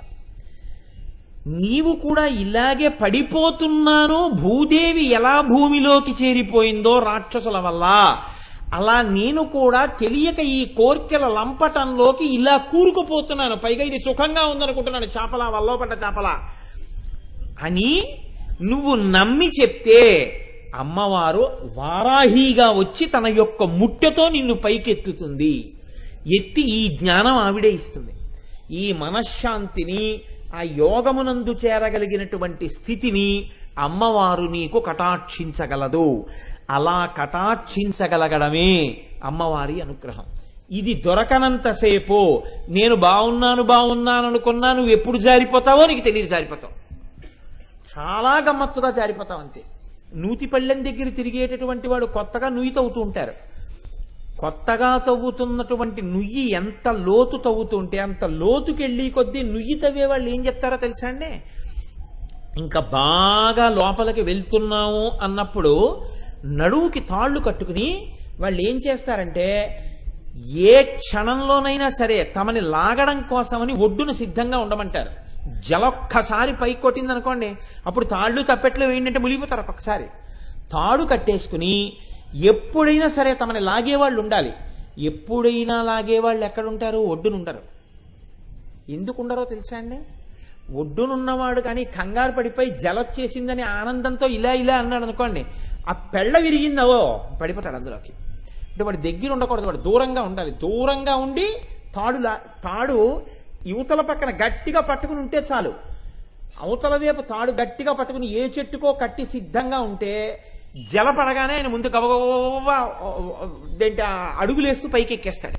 నీవు కూడా ఇలాగే పడిపోతున్నాను భూదేవి ఎలా భూమిలోకి చేరిపోయిందో రాక్షసుల వల్ల అలా నేను కూడా తెలియక ఈ కోర్కెల లంపటంలోకి ఇలా కూరుకుపోతున్నాను పైగా ఇది సుఖంగా ఉందనుకుంటున్నాను చేపల వల్లో పడ్డ చేపల అని నువ్వు నమ్మి చెప్తే అమ్మవారు వారాహిగా వచ్చి తన యొక్క ముట్టెతో నిన్ను పైకెత్తుతుంది ఎత్తి ఈ జ్ఞానం ఆవిడే ఇస్తుంది ఈ మనశ్శాంతిని ఆ యోగమునందు చేరగలిగినటువంటి స్థితిని అమ్మవారు నీకు కటాక్షించగలదు అలా కటాక్షించగలగడమే అమ్మవారి అనుగ్రహం ఇది దొరకనంతసేపు నేను బాగున్నాను బాగున్నాను అనుకున్నా నువ్వు ఎప్పుడు జారిపోతావో నీకు తెలియదు జారిపోతావు చాలా గమ్మత్తుగా జారిపోతావు అంతే నూతి పళ్ళెం దగ్గర తిరిగేటటువంటి వాడు కొత్తగా నుయ్యి తవ్వుతూ ఉంటారు కొత్తగా తవ్వుతున్నటువంటి నుయ్యి ఎంత లోతు తవ్వుతుంటే అంత లోతుకెళ్ళి కొద్దీ నుయ్యి తవ్వే వాళ్ళు ఏం చెప్తారో తెలుసా అండి ఇంకా బాగా లోపలికి వెళ్తున్నాము అన్నప్పుడు నడువుకి తాళ్ళు కట్టుకుని వాళ్ళు ఏం చేస్తారంటే ఏ క్షణంలోనైనా సరే తమని లాగడం కోసమని ఒడ్డున సిద్ధంగా ఉండమంటారు జలొక్కసారి పైకి కొట్టింది అనుకోండి అప్పుడు తాళ్ళు తప్పెట్లు వేయండి మునిగిపోతారు ఒక్కొక్కసారి తాడు కట్టేసుకుని ఎప్పుడైనా సరే తమని లాగేవాళ్ళు ఉండాలి ఎప్పుడైనా లాగేవాళ్ళు ఎక్కడుంటారు ఒడ్డునుండరు ఎందుకు ఉండరో తెలుసా అండి ఒడ్డునున్నవాడు కానీ కంగారు పడిపోయి జలొచ్చేసిందని ఆనందంతో ఇలా ఇలా అన్నాడు అనుకోండి ఆ పెళ్ళ విరిగిందవో పడిపోతాడు అందులోకి అంటే వాడి దగ్గర ఉండకూడదు వాడు దూరంగా ఉండాలి దూరంగా ఉండి తాడు లా- తాడు యువతల పక్కన గట్టిగా పట్టుకుని ఉంటే చాలు అవతల వైపు తాడు గట్టిగా పట్టుకుని ఏ చెట్టుకో కట్టి సిద్ధంగా ఉంటే జల పడగానే ఆయన ముందు గబగబా దేంటి ఆ అడుగులేస్తూ పైకి ఎక్కేస్తాడు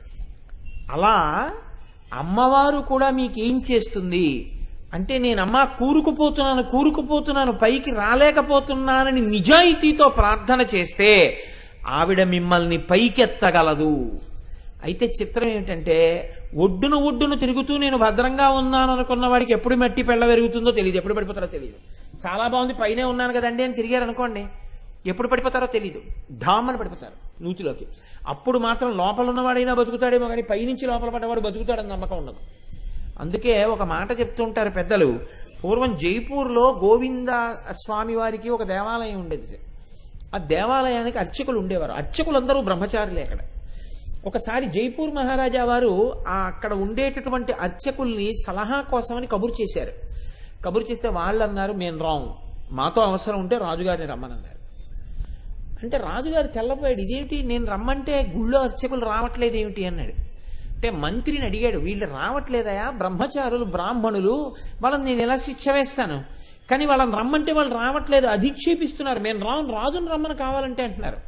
అలా అమ్మవారు కూడా మీకేం చేస్తుంది అంటే నేను అమ్మ కూరుకుపోతున్నాను కూరుకుపోతున్నాను పైకి రాలేకపోతున్నానని నిజాయితీతో ప్రార్థన చేస్తే ఆవిడ మిమ్మల్ని పైకెత్తగలదు అయితే చిత్రం ఏమిటంటే ఒడ్డును ఒడ్డును తిరుగుతూ నేను భద్రంగా ఉన్నాను అనుకున్న వాడికి ఎప్పుడు మట్టి పెళ్ళ పెరుగుతుందో తెలియదు ఎప్పుడు పడిపోతారో తెలియదు చాలా బాగుంది పైనే ఉన్నాను కదండి అని తిరిగారు అనుకోండి ఎప్పుడు పడిపోతారో తెలియదు ఢామ్మని పడిపోతారు నూతిలోకి అప్పుడు మాత్రం లోపల ఉన్నవాడైనా బతుకుతాడేమో కానీ పైనుంచి లోపల పడ్డవాడు బతుకుతాడని నమ్మకం ఉండదు అందుకే ఒక మాట చెప్తుంటారు పెద్దలు పూర్వం జైపూర్లో గోవింద స్వామి వారికి ఒక దేవాలయం ఉండేది ఆ దేవాలయానికి అర్చకులు ఉండేవారు అర్చకులందరూ బ్రహ్మచారులే అక్కడ ఒకసారి జైపూర్ మహారాజా వారు ఆ అక్కడ ఉండేటటువంటి అర్చకుల్ని సలహా కోసమని కబురు చేశారు కబురు చేస్తే వాళ్ళు అన్నారు మేము రాము మాతో అవసరం ఉంటే రాజుగారిని రమ్మనన్నారు అంటే రాజుగారు తెల్లపోయాడు ఇదేమిటి నేను రమ్మంటే గుళ్ళో అర్చకులు రావట్లేదు ఏమిటి అన్నాడు అంటే మంత్రిని అడిగాడు వీళ్ళు రావట్లేదయా బ్రహ్మచారులు బ్రాహ్మణులు వాళ్ళని నేను ఎలా శిక్ష వేస్తాను కానీ వాళ్ళని రమ్మంటే వాళ్ళు రావట్లేదు అధిక్షేపిస్తున్నారు మేము రాను రాజును రమ్మని కావాలంటే అంటున్నారు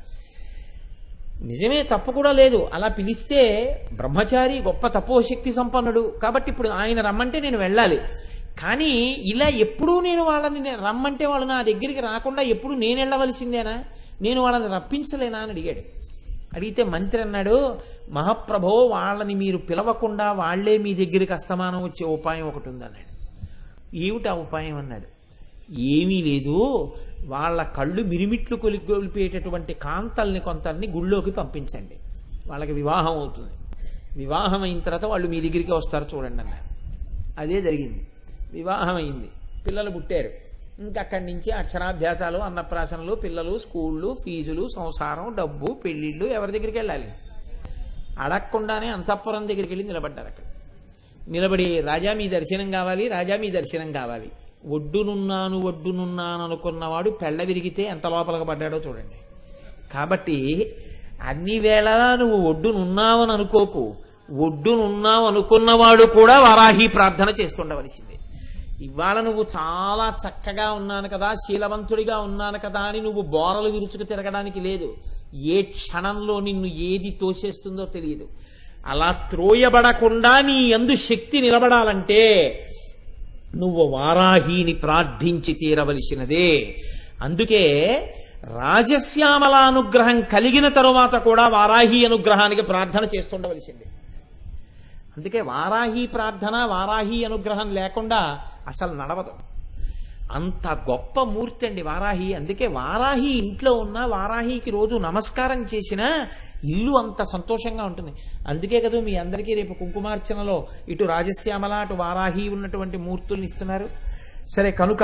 నిజమే తప్పు కూడా లేదు అలా పిలిస్తే బ్రహ్మచారి గొప్ప తపోశక్తి సంపన్నుడు కాబట్టి ఇప్పుడు ఆయన రమ్మంటే నేను వెళ్ళాలి కానీ ఇలా ఎప్పుడూ నేను వాళ్ళని నే- రమ్మంటే వాళ్ళు నా దగ్గరికి రాకుండా ఎప్పుడు నేను వెళ్ళవలసిందేనా నేను వాళ్ళని రప్పించలేనా అని అడిగాడు అడిగితే మంత్రి అన్నాడు మహాప్రభో వాళ్ళని మీరు పిలవకుండా వాళ్లే మీ దగ్గరికి అస్తమానం వచ్చే ఉపాయం ఒకటి ఉందన్నాడు ఏమిటి ఆ ఉపాయం అన్నాడు ఏమీ లేదు వాళ్ళ కళ్ళు మిరిమిట్లు కొలిగొలిపేటటువంటి కాంతల్ని కొంతల్ని గుళ్ళోకి పంపించండి వాళ్ళకి వివాహం అవుతుంది వివాహం అయిన తర్వాత వాళ్ళు మీ దగ్గరికి వస్తారు చూడండి అన్నారు అదే జరిగింది వివాహం అయింది పిల్లలు పుట్టారు ఇంకా అక్కడి నుంచి అక్షరాభ్యాసాలు అన్నప్రాసనలు పిల్లలు స్కూళ్ళు ఫీజులు సంసారం డబ్బు పెళ్ళిళ్ళు ఎవరి దగ్గరికి వెళ్ళాలి అడగకుండానే అంతఃపురం దగ్గరికి వెళ్ళి నిలబడ్డారు అక్కడ నిలబడి రాజా మీ దర్శనం కావాలి రాజా మీ దర్శనం కావాలి ఒడ్డునున్నాను ఒడ్డునున్నాను అనుకున్నవాడు పెళ్ళ విరిగితే ఎంత లోపలికి పడ్డాడో చూడండి కాబట్టి అన్ని వేళలా నువ్వు ఒడ్డునున్నావని అనుకోకు ఒడ్డునున్నావు అనుకున్నవాడు కూడా వరాహి ప్రార్థన చేసుకుండవలసిందే ఇవాళ నువ్వు చాలా చక్కగా ఉన్నాను కదా శీలవంతుడిగా ఉన్నాను కదా అని నువ్వు బోరలు విరుచుకు తిరగడానికి లేదు ఏ క్షణంలో నిన్ను ఏది తోసేస్తుందో తెలియదు అలా త్రోయబడకుండా నీ ఎందు శక్తి నిలబడాలంటే నువ్వు వారాహిని ప్రార్థించి తీరవలసినదే అందుకే రాజశ్యామల అనుగ్రహం కలిగిన తరువాత కూడా వారాహి అనుగ్రహానికి ప్రార్థన చేస్తుండవలసిందే అందుకే వారాహి ప్రార్థన వారాహి అనుగ్రహం లేకుండా అసలు నడవదు అంత గొప్ప మూర్తి అండి వారాహి అందుకే వారాహి ఇంట్లో ఉన్న వారాహికి రోజు నమస్కారం చేసినా ఇల్లు అంత సంతోషంగా ఉంటుంది అందుకే కదా మీ అందరికీ రేపు కుంకుమార్చనలో ఇటు రాజశ్యామల అటు వారాహి ఉన్నటువంటి మూర్తుల్ని ఇస్తున్నారు సరే కనుక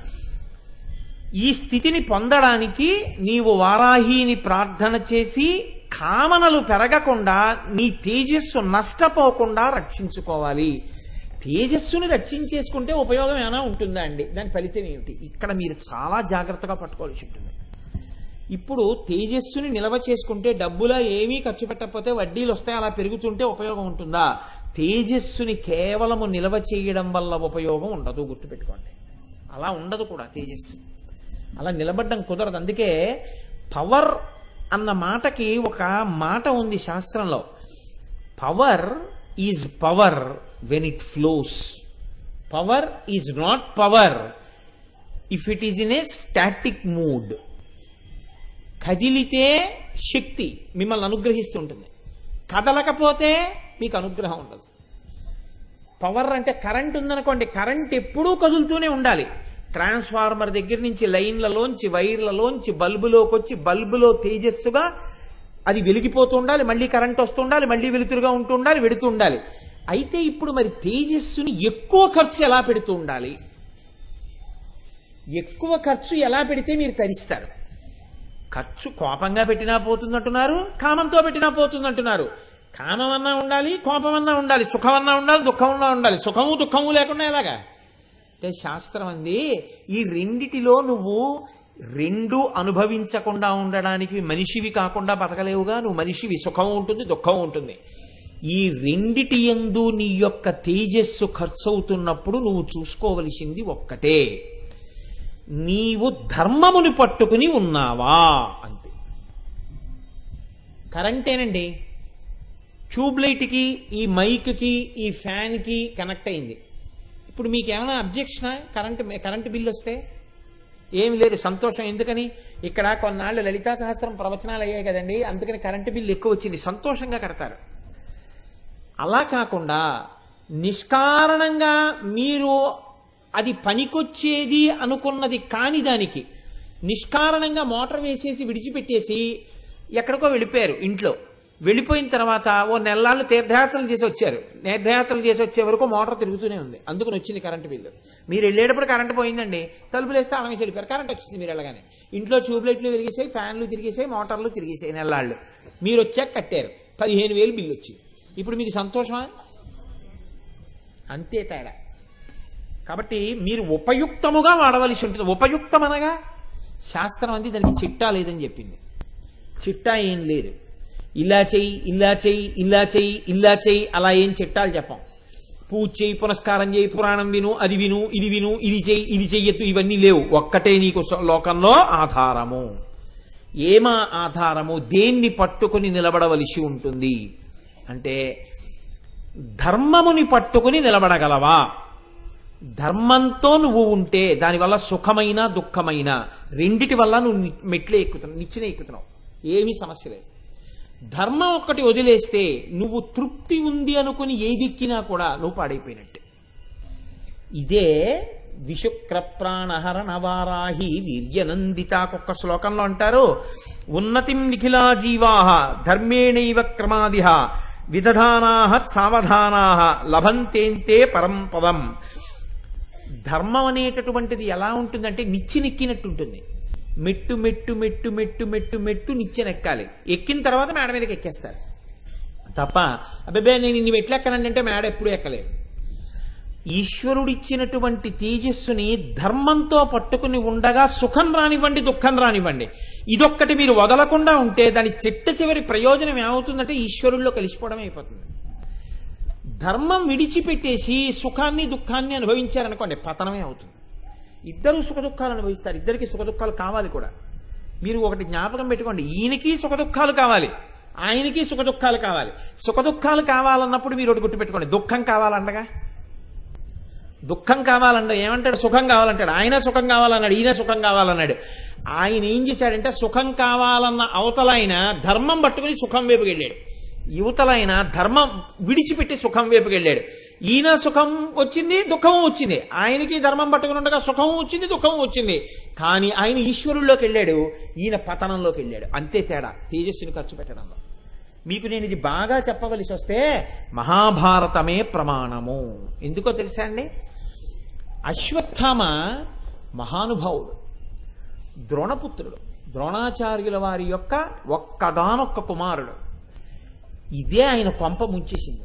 ఈ స్థితిని పొందడానికి నీవు వారాహిని ప్రార్థన చేసి కామనలు పెరగకుండా నీ తేజస్సు నష్టపోకుండా రక్షించుకోవాలి తేజస్సుని రక్షించేసుకుంటే ఉపయోగం ఏమైనా ఉంటుందా అండి దాని ఫలితం ఏమిటి ఇక్కడ మీరు చాలా జాగ్రత్తగా పట్టుకోవాల్సి ఉంటుంది ఇప్పుడు తేజస్సుని నిల్వ చేసుకుంటే డబ్బులా ఏమీ ఖర్చు పెట్టకపోతే వడ్డీలు వస్తాయి అలా పెరుగుతుంటే ఉపయోగం ఉంటుందా తేజస్సుని కేవలము నిల్వ చేయడం వల్ల ఉపయోగం ఉండదు గుర్తుపెట్టుకోండి అలా ఉండదు కూడా తేజస్సు అలా నిలబడడం కుదరదు అందుకే పవర్ అన్న మాటకి ఒక మాట ఉంది శాస్త్రంలో power is power when it flows power is not power if it is in a static mood కదిలితే శక్తి మిమ్మల్ని అనుగ్రహిస్తుంటుంది కదలకపోతే మీకు అనుగ్రహం ఉండదు పవర్ అంటే కరెంట్ ఉందనుకోండి కరెంట్ ఎప్పుడూ కదులుతూనే ఉండాలి ట్రాన్స్ఫార్మర్ దగ్గర నుంచి లైన్లలోంచి వైర్లలోంచి బల్బులోకి వచ్చి బల్బులో తేజస్సుగా అది వెలిగిపోతూ ఉండాలి మళ్ళీ కరెంట్ వస్తూ ఉండాలి మళ్ళీ వెలుతురుగా ఉంటూ ఉండాలి వెడుతూ ఉండాలి అయితే ఇప్పుడు మరి తేజస్సుని ఎక్కువ ఖర్చు ఎలా పెడుతూ ఉండాలి ఎక్కువ ఖర్చు ఎలా పెడితే మీరు తరిస్తారు ఖర్చు కోపంగా పెట్టినా పోతుందంటున్నారు కామంతో పెట్టినా పోతుందంటున్నారు కామమన్నా ఉండాలి కోపమన్నా ఉండాలి సుఖమన్నా ఉండాలి దుఃఖమన్నా ఉండాలి సుఖము దుఃఖము లేకుండా ఎలాగా అంటే శాస్త్రం అంది ఈ రెండిటిలో నువ్వు రెండు అనుభవించకుండా ఉండడానికి మనిషివి కాకుండా బతకలేవుగా నువ్వు మనిషివి సుఖం ఉంటుంది దుఃఖం ఉంటుంది ఈ రెండిటి ఎందు నీ యొక్క తేజస్సు ఖర్చు అవుతున్నప్పుడు నువ్వు చూసుకోవలసింది ఒక్కటే నీవు ధర్మముని పట్టుకుని ఉన్నావా అంతే కరెంటేనండి ట్యూబ్ లైట్కి ఈ మైక్కి ఈ ఫ్యాన్కి కనెక్ట్ అయింది ఇప్పుడు మీకు ఏమైనా అబ్జెక్షనా కరెంట్ కరెంట్ బిల్ వస్తే ఏమి లేదు సంతోషం ఎందుకని ఇక్కడ కొన్నాళ్ళు లలితా సహస్రం ప్రవచనాలు అయ్యాయి కదండి అందుకని కరెంటు బిల్లు ఎక్కువ వచ్చింది సంతోషంగా కడతారు అలా కాకుండా నిష్కారణంగా మీరు అది పనికొచ్చేది అనుకున్నది కాని దానికి నిష్కారణంగా మోటార్ వేసేసి విడిచిపెట్టేసి ఎక్కడికో వెళ్ళిపోయారు ఇంట్లో వెళ్ళిపోయిన తర్వాత ఓ నెలలు తీర్థయాత్రలు చేసి వచ్చారు తీర్థయాత్రలు చేసి వచ్చే వరకు మోటార్ తిరుగుతూనే ఉంది అందుకని వచ్చింది కరెంటు బిల్లు మీరు వెళ్ళేటప్పుడు కరెంటు పోయిందండి తలుపులు వేస్తే ఆమె వెళ్ళిపోయారు కరెంట్ వచ్చింది మీరు వెళ్ళగానే ఇంట్లో ట్యూబ్ లైట్లు వెలిగేసాయి ఫ్యాన్లు తిరిగేసాయి మోటార్లు తిరిగేసాయి నెలలాళ్ళు మీరు వచ్చాక కట్టారు పదిహేను వేలు బిల్లు వచ్చింది ఇప్పుడు మీకు సంతోషమా అంతే తేడా కాబట్టి మీరు ఉపయుక్తముగా వాడవలసి ఉంటుంది ఉపయుక్తం అనగా శాస్త్రం అంది దానికి చిట్టా లేదని చెప్పింది చిట్టా ఏం లేదు ఇలా చెయ్యి ఇలా చెయ్యి ఇలా చెయ్యి ఇలా చెయ్యి అలా ఏం చిట్టాలు చెప్పం పూజ చేయి పునస్కారం చేయి పురాణం విను అది విను ఇది విను ఇది చెయ్యి ఇది చెయ్యొద్దు ఇవన్నీ లేవు ఒక్కటే నీకు స- లోకంలో ఆధారము ఏమా ఆధారము దేన్ని పట్టుకుని నిలబడవలసి ఉంటుంది అంటే ధర్మముని పట్టుకుని నిలబడగలవా ధర్మంతో నువ్వు ఉంటే దానివల్ల సుఖమైన దుఃఖమైన రెండిటి వల్ల నువ్వు ని- మెట్లే ఎక్కుతున్నావు నిచ్చెన ఎక్కుతున్నావు ఏమీ సమస్య లేదు ధర్మం ఒక్కటి వదిలేస్తే నువ్వు తృప్తి ఉంది అనుకుని ఏదిక్కినా కూడా నువ్వు పాడైపోయినట్టే ఇదే విశుక్ర ప్రాణహరణ వారాహి వీర్యనందితాకొక్క శ్లోకంలో అంటారు ఉన్నతిం నిఖిలా జీవాహ ధర్మేణైవ క్రమాదిహ విదధానాహ సావధానాహ లభంతేంతే పరం పదం ధర్మం అనేటటువంటిది ఎలా ఉంటుందంటే నిచ్చి నెక్కినట్టు ఉంటుంది మెట్టు మెట్టు మెట్టు మెట్టు మెట్టు మెట్టు నిచ్చెనెక్కాలి ఎక్కిన తర్వాత మేడ మీదకి ఎక్కేస్తారు తప్ప అబ్బాయి నేను ఇన్ని మెట్లు ఎక్కనండి అంటే మేడ ఎప్పుడు ఎక్కలేదు ఈశ్వరుడిచ్చినటువంటి తేజస్సుని ధర్మంతో పట్టుకుని ఉండగా సుఖం రానివ్వండి దుఃఖం రానివ్వండి ఇదొక్కటి మీరు వదలకుండా ఉంటే దాని చిట్ట చివరి ప్రయోజనం ఏమవుతుందంటే ఈశ్వరుల్లో కలిసిపోవడం అయిపోతుంది ధర్మం విడిచిపెట్టేసి సుఖాన్ని దుఃఖాన్ని అనుభవించారనుకోండి పతనమే అవుతుంది ఇద్దరు సుఖ దుఃఖాలు అనుభవిస్తారు ఇద్దరికి సుఖ దుఃఖాలు కావాలి కూడా మీరు ఒకటి జ్ఞాపకం పెట్టుకోండి ఈయనకి సుఖ దుఃఖాలు కావాలి ఆయనకి సుఖ దుఃఖాలు కావాలి సుఖ దుఃఖాలు కావాలన్నప్పుడు మీరు ఒకటి గుర్తుపెట్టుకోండి దుఃఖం కావాలండగా దుఃఖం కావాలంటే ఏమంటాడు సుఖం కావాలంటాడు ఆయన సుఖం కావాలన్నాడు ఈయన సుఖం కావాలన్నాడు ఆయన ఏం చేశాడంటే సుఖం కావాలన్న అవతల ఆయన ధర్మం పట్టుకుని సుఖం వైపుకి వెళ్ళాడు యువతలైన ధర్మం విడిచిపెట్టి సుఖం వైపుకి వెళ్ళాడు ఈయన సుఖం వచ్చింది దుఃఖం వచ్చింది ఆయనకి ధర్మం పట్టుకుని ఉండగా సుఖం వచ్చింది దుఃఖం వచ్చింది కానీ ఆయన ఈశ్వరుల్లోకి వెళ్ళాడు ఈయన పతనంలోకి వెళ్ళాడు అంతే తేడా తేజస్సుని ఖర్చు పెట్టడంలో మీకు నేను ఇది బాగా చెప్పవలసి వస్తే మహాభారతమే ప్రమాణము ఎందుకో తెలుసా అండి అశ్వత్థామ మహానుభావుడు ద్రోణపుత్రుడు ద్రోణాచార్యుల వారి యొక్క ఒక్కగానొక్క కుమారుడు ఇదే ఆయన కొంప ముంచేసింది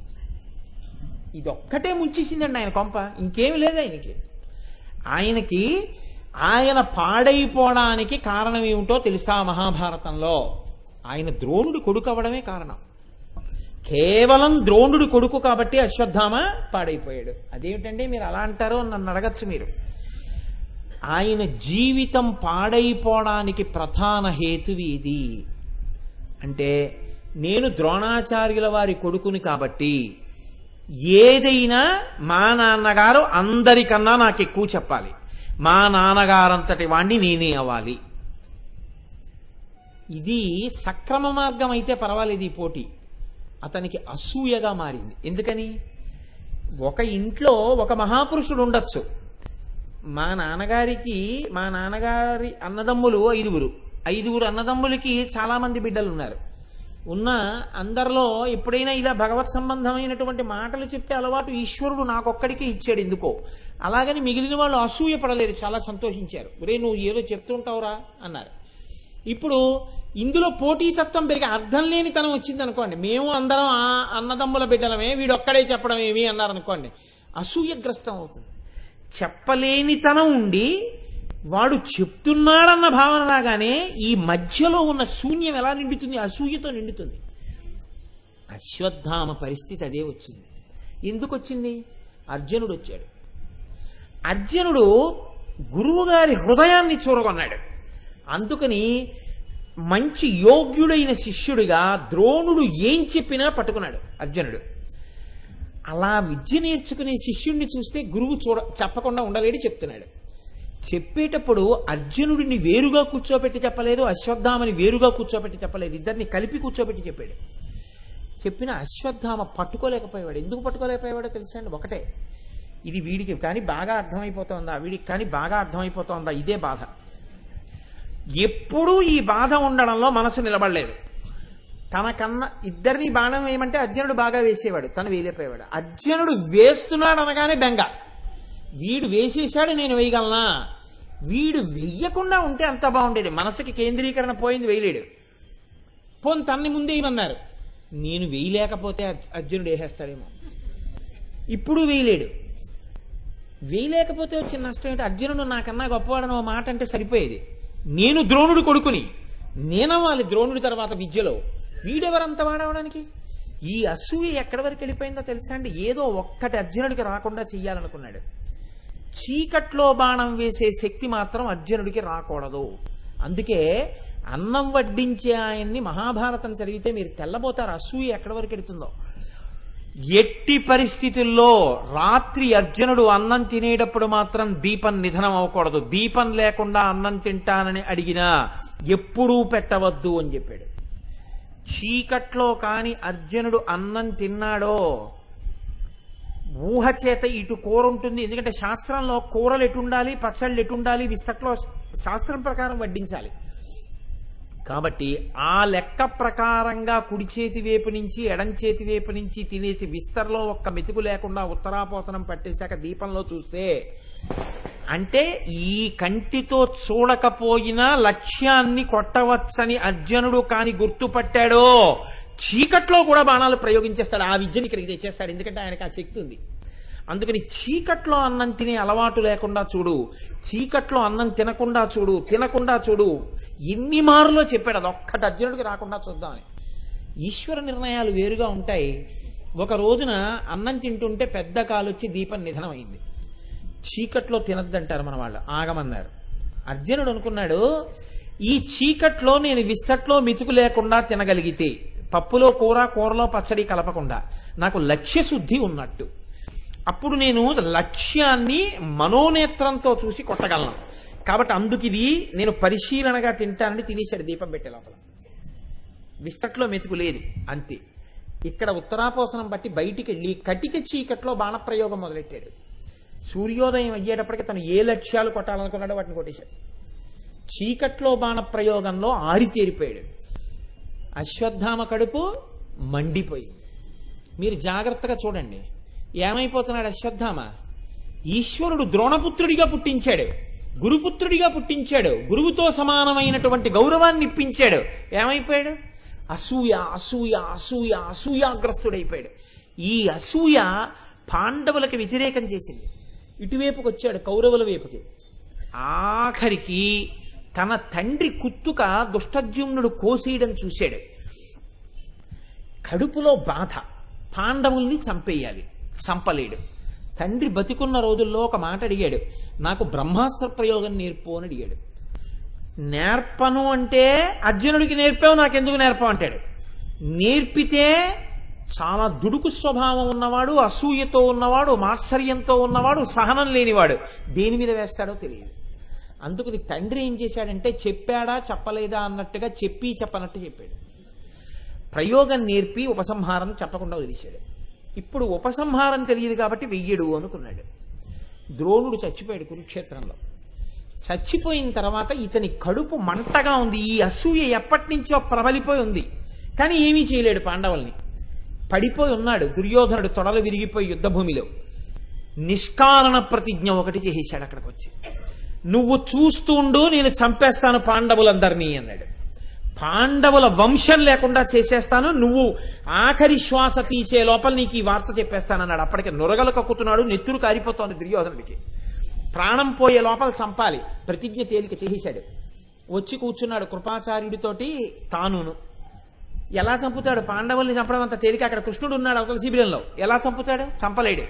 ఇదొక్కటే ముంచేసిందండి ఆయన కొంప ఇంకేమి లేదు ఆయనకి ఆయనకి ఆయన పాడైపోవడానికి కారణం ఏమిటో తెలుసా మహాభారతంలో ఆయన ద్రోణుడు కొడుకు అవ్వడమే కారణం కేవలం ద్రోణుడు కొడుకు కాబట్టి అశ్వత్థామ పాడైపోయాడు అదేమిటండి మీరు అలా అంటారో అని నన్ను అడగచ్చు మీరు ఆయన జీవితం పాడైపోవడానికి ప్రధాన హేతువు ఇది అంటే నేను ద్రోణాచార్యుల వారి కొడుకుని కాబట్టి ఏదైనా మా నాన్నగారు అందరికన్నా నాకు ఎక్కువ చెప్పాలి మా నాన్నగారంతటి వాణ్ణి నేనే అవ్వాలి ఇది సక్రమ మార్గం అయితే పర్వాలేదు ఈ పోటీ అతనికి అసూయగా మారింది ఎందుకని ఒక ఇంట్లో ఒక మహాపురుషుడు ఉండొచ్చు మా నాన్నగారికి మా నాన్నగారి అన్నదమ్ములు ఐదుగురు ఐదుగురు అన్నదమ్ములకి చాలా మంది బిడ్డలు ఉన్నారు ఉన్న అందరిలో ఎప్పుడైనా ఇలా భగవత్ సంబంధమైనటువంటి మాటలు చెప్పే అలవాటు ఈశ్వరుడు నాకొక్కడికే ఇచ్చాడు ఎందుకో అలాగని మిగిలిన వాళ్ళు అసూయ పడలేరు చాలా సంతోషించారు ఒరే నువ్వు ఏదో చెప్తుంటావురా అన్నారు ఇప్పుడు ఇందులో పోటీతత్వం పెరిగి అర్థం లేని తనం వచ్చింది అనుకోండి మేము అందరం ఆ అన్నదమ్ముల బిడ్డలమే వీడు ఒక్కడే చెప్పడం ఏమి అన్నారు అనుకోండి అసూయగ్రస్తం అవుతుంది చెప్పలేనితనం ఉండి వాడు చెప్తున్నాడన్న భావన రాగానే ఈ మధ్యలో ఉన్న శూన్యం ఎలా నిండుతుంది అసూయతో నిండుతుంది అశ్వత్థామ పరిస్థితి అదే వచ్చింది ఎందుకు వచ్చింది అర్జునుడు వచ్చాడు అర్జునుడు గురువుగారి హృదయాన్ని చూరగొన్నాడు అందుకని మంచి యోగ్యుడైన శిష్యుడిగా ద్రోణుడు ఏం చెప్పినా పట్టుకున్నాడు అర్జునుడు అలా విద్య నేర్చుకునే శిష్యుణ్ణి చూస్తే గురువు చూడ చెప్పకుండా ఉండలేడు చెప్తున్నాడు చెప్పేటప్పుడు అర్జునుడిని వేరుగా కూర్చోబెట్టి చెప్పలేదు అశ్వత్థామని వేరుగా కూర్చోబెట్టి చెప్పలేదు ఇద్దరిని కలిపి కూర్చోబెట్టి చెప్పాడు చెప్పిన అశ్వత్థామ పట్టుకోలేకపోయేవాడు ఎందుకు పట్టుకోలేకపోయేవాడో తెలుసా అండి ఒకటే ఇది వీడికి కానీ బాగా అర్థమైపోతుందా వీడికి కానీ బాగా అర్థమైపోతుందా ఇదే బాధ ఎప్పుడూ ఈ బాధ ఉండడంలో మనసు నిలబడలేదు తనకన్నా ఇద్దరిని బాణం వేయమంటే అర్జునుడు బాగా వేసేవాడు తను వేయలేకపోయేవాడు అర్జునుడు వేస్తున్నాడు అనగానే బెంగ వీడు వేసేశాడు నేను వేయగలనా వీడు వెయ్యకుండా ఉంటే అంత బాగుండేది మనసుకి కేంద్రీకరణ పోయింది వేయలేడు పోన్ తన్ని ముందే ఇవన్నారు నేను వేయలేకపోతే అర్జు- అర్జునుడు వేసేస్తాడేమో ఇప్పుడు వేయలేడు వేయలేకపోతే వచ్చిన నష్టం ఏంటి అర్జునుడు నాకన్నా గొప్పవాడని ఓ మాట అంటే సరిపోయేది నేను ద్రోణుడు కొడుకుని నేనవ్వాలి ద్రోణుడి తర్వాత విద్యలో వీడెవరంత వాడవడానికి ఈ అసూయ ఎక్కడి వరకు వెళ్ళిపోయిందో తెలుసా అండి ఏదో ఒక్కటి అర్జునుడికి రాకుండా చెయ్యాలనుకున్నాడు చీకట్లో బాణం వేసే శక్తి మాత్రం అర్జునుడికి రాకూడదు అందుకే అన్నం వడ్డించే ఆయన్ని మహాభారతం చదివితే మీరు తెల్లబోతారు అసూయ ఎక్కడి వరకు వెళుతుందో ఎట్టి పరిస్థితుల్లో రాత్రి అర్జునుడు అన్నం తినేటప్పుడు మాత్రం దీపం నిధనం అవ్వకూడదు దీపం లేకుండా అన్నం తింటానని అడిగినా ఎప్పుడూ పెట్టవద్దు అని చెప్పాడు చీకట్లో కాని అర్జునుడు అన్నం తిన్నాడో ఊహ చేత ఇటు కూర ఉంటుంది ఎందుకంటే శాస్త్రంలో కూరలు ఎటుండాలి పచ్చళ్ళు ఎటుండాలి విస్తట్లో శాస్త్రం ప్రకారం వడ్డించాలి కాబట్టి ఆ లెక్క ప్రకారంగా కుడి చేతి వైపు నుంచి ఎడం చేతి వైపు నుంచి తినేసి విస్తర్లో ఒక్క మెతుకు లేకుండా ఉత్తరాపోసనం పట్టేశాక దీపంలో చూస్తే అంటే ఈ కంటితో చూడకపోయినా లక్ష్యాన్ని కొట్టవచ్చని అర్జునుడు కాని గుర్తుపట్టాడో చీకట్లో కూడా బాణాలు ప్రయోగించేస్తాడు ఆ విద్యని ఇక్కడికి తెచ్చేస్తాడు ఎందుకంటే ఆయనకి ఆ శక్తి ఉంది అందుకని చీకట్లో అన్నం తినే అలవాటు లేకుండా చూడు చీకట్లో అన్నం తినకుండా చూడు తినకుండా చూడు ఎన్ని మారులో చెప్పాడు అది ఒక్కటి అర్జునుడికి రాకుండా చూద్దామని ఈశ్వర నిర్ణయాలు వేరుగా ఉంటాయి ఒక రోజున అన్నం తింటుంటే పెద్ద కాలొచ్చి దీపం నిధనమైంది చీకట్లో తినద్దంటారు మన వాళ్ళు ఆగమన్నారు అర్జునుడు అనుకున్నాడు ఈ చీకట్లో నేను విస్తట్లో మితుకు లేకుండా తినగలిగితే పప్పులో కూర కూరలో పచ్చడి కలపకుండా నాకు లక్ష్య శుద్ధి ఉన్నట్టు అప్పుడు నేను లక్ష్యాన్ని మనోనేత్రంతో చూసి కొట్టగలను కాబట్టి అందుకు ఇది నేను పరిశీలనగా తింటానని తినేశాడు దీపం పెట్టే లోపల విస్తట్లో మెతుకు లేదు అంతే ఇక్కడ ఉత్తరాపోసనం బట్టి బయటికి వెళ్ళి కటిక చీకట్లో బాణప్రయోగం మొదలెట్టాడు సూర్యోదయం అయ్యేటప్పటికి తను ఏ లక్ష్యాలు కొట్టాలనుకున్నాడో వాటిని కొట్టేశాడు చీకట్లో బాణప్రయోగంలో ఆరితేరిపోయాడు అశ్వత్థామ కడుపు మండిపోయింది మీరు జాగ్రత్తగా చూడండి ఏమైపోతున్నాడు అశ్వత్థామ ఈశ్వరుడు ద్రోణపుత్రుడిగా పుట్టించాడు గురుపుత్రుడిగా పుట్టించాడు గురువుతో సమానమైనటువంటి గౌరవాన్ని ఇప్పించాడు ఏమైపోయాడు అసూయ అసూయ అసూయ అసూయాగ్రస్తుడైపోయాడు ఈ అసూయ పాండవులకి వ్యతిరేకం చేసింది ఇటువైపుకి వచ్చాడు కౌరవుల వైపుకి ఆఖరికి తన తండ్రి కుత్తుక దుష్టజ్యుమ్నుడు కోసేయడం చూశాడు కడుపులో బాధ పాండవుల్ని చంపేయాలి చంపలేడు తండ్రి బతికున్న రోజుల్లో ఒక మాట అడిగాడు నాకు బ్రహ్మాస్త్ర ప్రయోగం నేర్పు అని అడిగాడు నేర్పను అంటే అర్జునుడికి నేర్పావు నాకెందుకు నేర్పవు అంటాడు నేర్పితే చాలా దుడుకు స్వభావం ఉన్నవాడు అసూయతో ఉన్నవాడు మాత్సర్యంతో ఉన్నవాడు సహనం లేనివాడు దేని మీద వేస్తాడో తెలియదు అందుకని తండ్రి ఏం చేశాడంటే చెప్పాడా చెప్పలేదా అన్నట్టుగా చెప్పి చెప్పనట్టు చెప్పాడు ప్రయోగం నేర్పి ఉపసంహారం చెప్పకుండా వదిలేశాడు ఇప్పుడు ఉపసంహారం తెలియదు కాబట్టి వెయ్యడు అనుకున్నాడు ద్రోణుడు చచ్చిపోయాడు కురుక్షేత్రంలో చచ్చిపోయిన తర్వాత ఇతని కడుపు మంటగా ఉంది ఈ అసూయ ఎప్పటి నుంచో ప్రబలిపోయి ఉంది కానీ ఏమీ చేయలేడు పాండవుల్ని పడిపోయి ఉన్నాడు దుర్యోధనుడు తొడలు విరిగిపోయి యుద్ధభూమిలో నిష్కారణ ప్రతిజ్ఞ ఒకటి చేసేశాడు అక్కడికి వచ్చి నువ్వు చూస్తుండు నేను చంపేస్తాను పాండవులందరినీ అన్నాడు పాండవుల వంశం లేకుండా చేసేస్తాను నువ్వు ఆఖరి శ్వాస తీసే లోపల నీకు ఈ వార్త చెప్పేస్తానన్నాడు అప్పటికి నొరగలు కక్కుతున్నాడు నెత్తురు కారిపోతోంది దుర్యోధనుడికి ప్రాణం పోయే లోపల చంపాలి ప్రతిజ్ఞ తేలిక చేసేశాడు వచ్చి కూర్చున్నాడు కృపాచార్యుడితోటి తానును ఎలా చంపుతాడు పాండవుల్ని చంపడం అంత తేలిక అక్కడ కృష్ణుడు ఉన్నాడు అవతల శిబిరంలో ఎలా చంపుతాడు చంపలేడు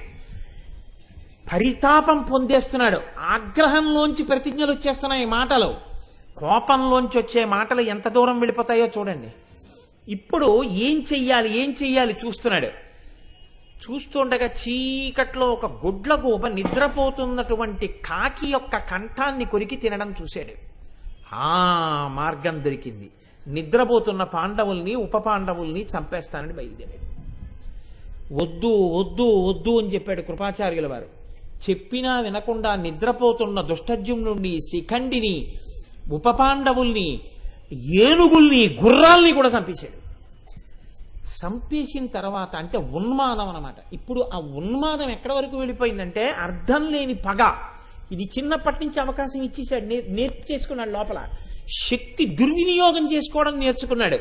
పరితాపం పొందేస్తున్నాడు ఆగ్రహంలోంచి ప్రతిజ్ఞలు వచ్చేస్తున్నాయి మాటలు కోపంలోంచి వచ్చే మాటలు ఎంత దూరం వెళ్ళిపోతాయో చూడండి ఇప్పుడు ఏం చెయ్యాలి ఏం చెయ్యాలి చూస్తున్నాడు చూస్తుండగా చీకట్లో ఒక గుడ్ల గూబ నిద్రపోతున్నటువంటి కాకి యొక్క కంఠాన్ని కొరికి తినడం చూశాడు ఆ మార్గం దొరికింది నిద్రపోతున్న పాండవుల్ని ఉప పాండవుల్ని చంపేస్తానని బయలుదేరాడు వద్దు వద్దు వద్దు అని చెప్పాడు కృపాచార్యుల వారు చెప్పినా వినకుండా నిద్రపోతున్న దుష్టజ్యుమ్నుడిని శిఖండిని ఉపపాండవుల్ని ఏనుగుల్ని గుర్రాల్ని కూడా చంపేశాడు చంపేసిన తర్వాత అంటే ఉన్మాదం అన్నమాట ఇప్పుడు ఆ ఉన్మాదం ఎక్కడి వరకు వెళ్ళిపోయిందంటే అర్థం లేని పగ ఇది చిన్నప్పటి నుంచి అవకాశం ఇచ్చేసాడు నే నేర్పు చేసుకున్నాడు లోపల శక్తి దుర్వినియోగం చేసుకోవడం నేర్చుకున్నాడు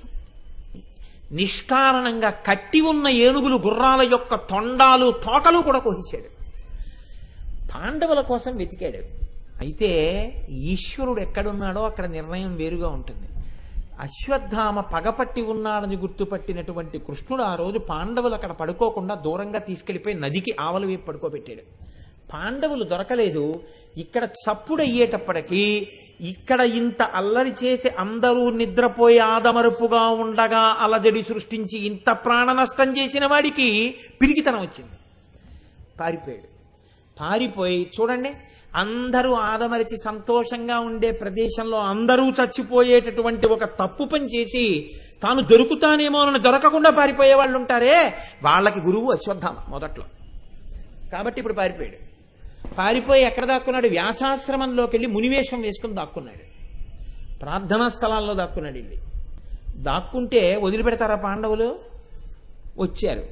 నిష్కారణంగా కట్టి ఉన్న ఏనుగులు గుర్రాల యొక్క తొండాలు తోకలు కూడా కోసేశాడు పాండవుల కోసం వెతికాడు అయితే ఈశ్వరుడు ఎక్కడున్నాడో అక్కడ నిర్ణయం వేరుగా ఉంటుంది అశ్వత్థామ పగపట్టి ఉన్నాడని గుర్తుపట్టినటువంటి కృష్ణుడు ఆ రోజు పాండవులు అక్కడ పడుకోకుండా దూరంగా తీసుకెళ్లిపోయి నదికి ఆవల వైపు పడుకోబెట్టాడు పాండవులు దొరకలేదు ఇక్కడ చప్పుడయ్యేటప్పటికీ ఇక్కడ ఇంత అల్లరి చేసి అందరూ నిద్రపోయి ఆదమరుపుగా ఉండగా అలజడి సృష్టించి ఇంత ప్రాణ నష్టం చేసిన వాడికి పిరిగితనం వచ్చింది పారిపోయాడు పారిపోయి చూడండి అందరూ ఆదమరిచి సంతోషంగా ఉండే ప్రదేశంలో అందరూ చచ్చిపోయేటటువంటి ఒక తప్పు పని చేసి తాను దొరుకుతానేమోనని దొరకకుండా పారిపోయే వాళ్ళు ఉంటారే వాళ్ళకి గురువు అశ్వత్థామ మొదట్లో కాబట్టి ఇప్పుడు పారిపోయాడు పారిపోయి ఎక్కడ దాక్కున్నాడు వ్యాసాశ్రమంలోకి వెళ్ళి మునివేషం వేసుకుని దాక్కున్నాడు ప్రార్థనా స్థలాల్లో దాక్కున్నాడు వెళ్ళి దాక్కుంటే వదిలిపెడతారా పాండవులు వచ్చారు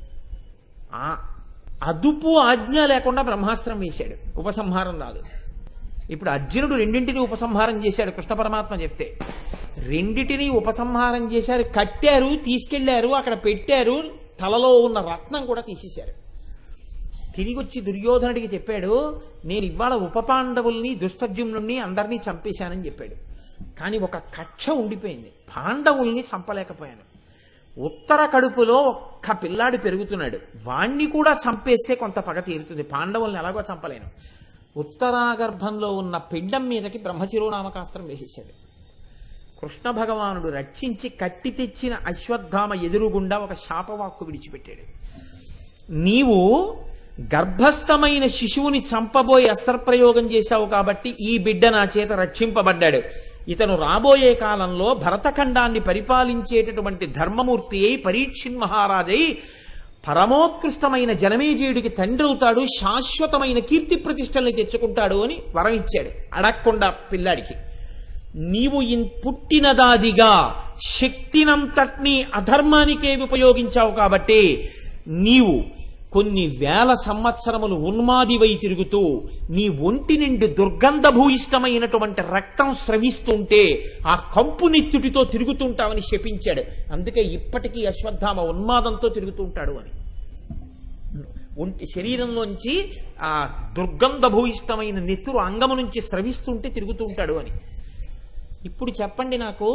ఆ అదుపు ఆజ్ఞ లేకుండా బ్రహ్మాస్త్రం వేశాడు ఉపసంహారం రాదు ఇప్పుడు అర్జునుడు రెండింటిని ఉపసంహారం చేశాడు కృష్ణ పరమాత్మ చెప్తే రెండిటిని ఉపసంహారం చేశారు కట్టారు తీసుకెళ్లారు అక్కడ పెట్టారు తలలో ఉన్న రత్నం కూడా తీసేశారు తిరిగి వచ్చి దుర్యోధనుడికి చెప్పాడు నేను ఇవాళ ఉపపాండవుల్ని దుష్టజ్యుమ్నుల్ని అందరినీ చంపేశానని చెప్పాడు కానీ ఒక కక్ష ఉండిపోయింది పాండవుల్ని చంపలేకపోయాను ఉత్తర కడుపులో ఒక్క పిల్లాడు పెరుగుతున్నాడు వాణ్ణి కూడా చంపేస్తే కొంత పగ తీరుతుంది పాండవుల్ని ఎలాగో చంపలేను ఉత్తరాగర్భంలో ఉన్న పిండం మీదకి బ్రహ్మశిరోనామకాస్త్రం వేసేశాడు కృష్ణ భగవానుడు రక్షించి కట్టి తెచ్చిన అశ్వత్థామ ఎదురుగుండా ఒక శాపవాక్కు విడిచిపెట్టాడు నీవు గర్భస్థమైన శిశువుని చంపబోయి అస్త్రప్రయోగం చేశావు కాబట్టి ఈ బిడ్డ నా చేత రక్షింపబడ్డాడు ఇతను రాబోయే కాలంలో భరతఖండాన్ని పరిపాలించేటటువంటి ధర్మమూర్తి అయి పరీక్షిన్ మహారాజై పరమోత్కృష్టమైన జనమేజయుడికి తండ్రి అవుతాడు శాశ్వతమైన కీర్తి ప్రతిష్టల్ని తెచ్చుకుంటాడు అని వరం ఇచ్చాడు అడగకుండా పిల్లాడికి నీవు ఇన్ పుట్టినదాదిగా శక్తినంతటినీ అధర్మానికే ఉపయోగించావు కాబట్టి నీవు కొన్ని వేల సంవత్సరములు ఉన్మాదివై తిరుగుతూ నీ ఒంటి నుండి దుర్గంధభూయిష్టమైనటువంటి రక్తం స్రవిస్తుంటే ఆ కంపు నెత్తుటితో తిరుగుతుంటావని శపించాడు అందుకే ఇప్పటికీ అశ్వత్థామ ఉన్మాదంతో తిరుగుతుంటాడు అని ఒంటి శరీరంలోంచి ఆ దుర్గంధభూయిష్టమైన నెత్తురు అంగము నుంచి స్రవిస్తుంటే తిరుగుతూ ఉంటాడు అని ఇప్పుడు చెప్పండి నాకు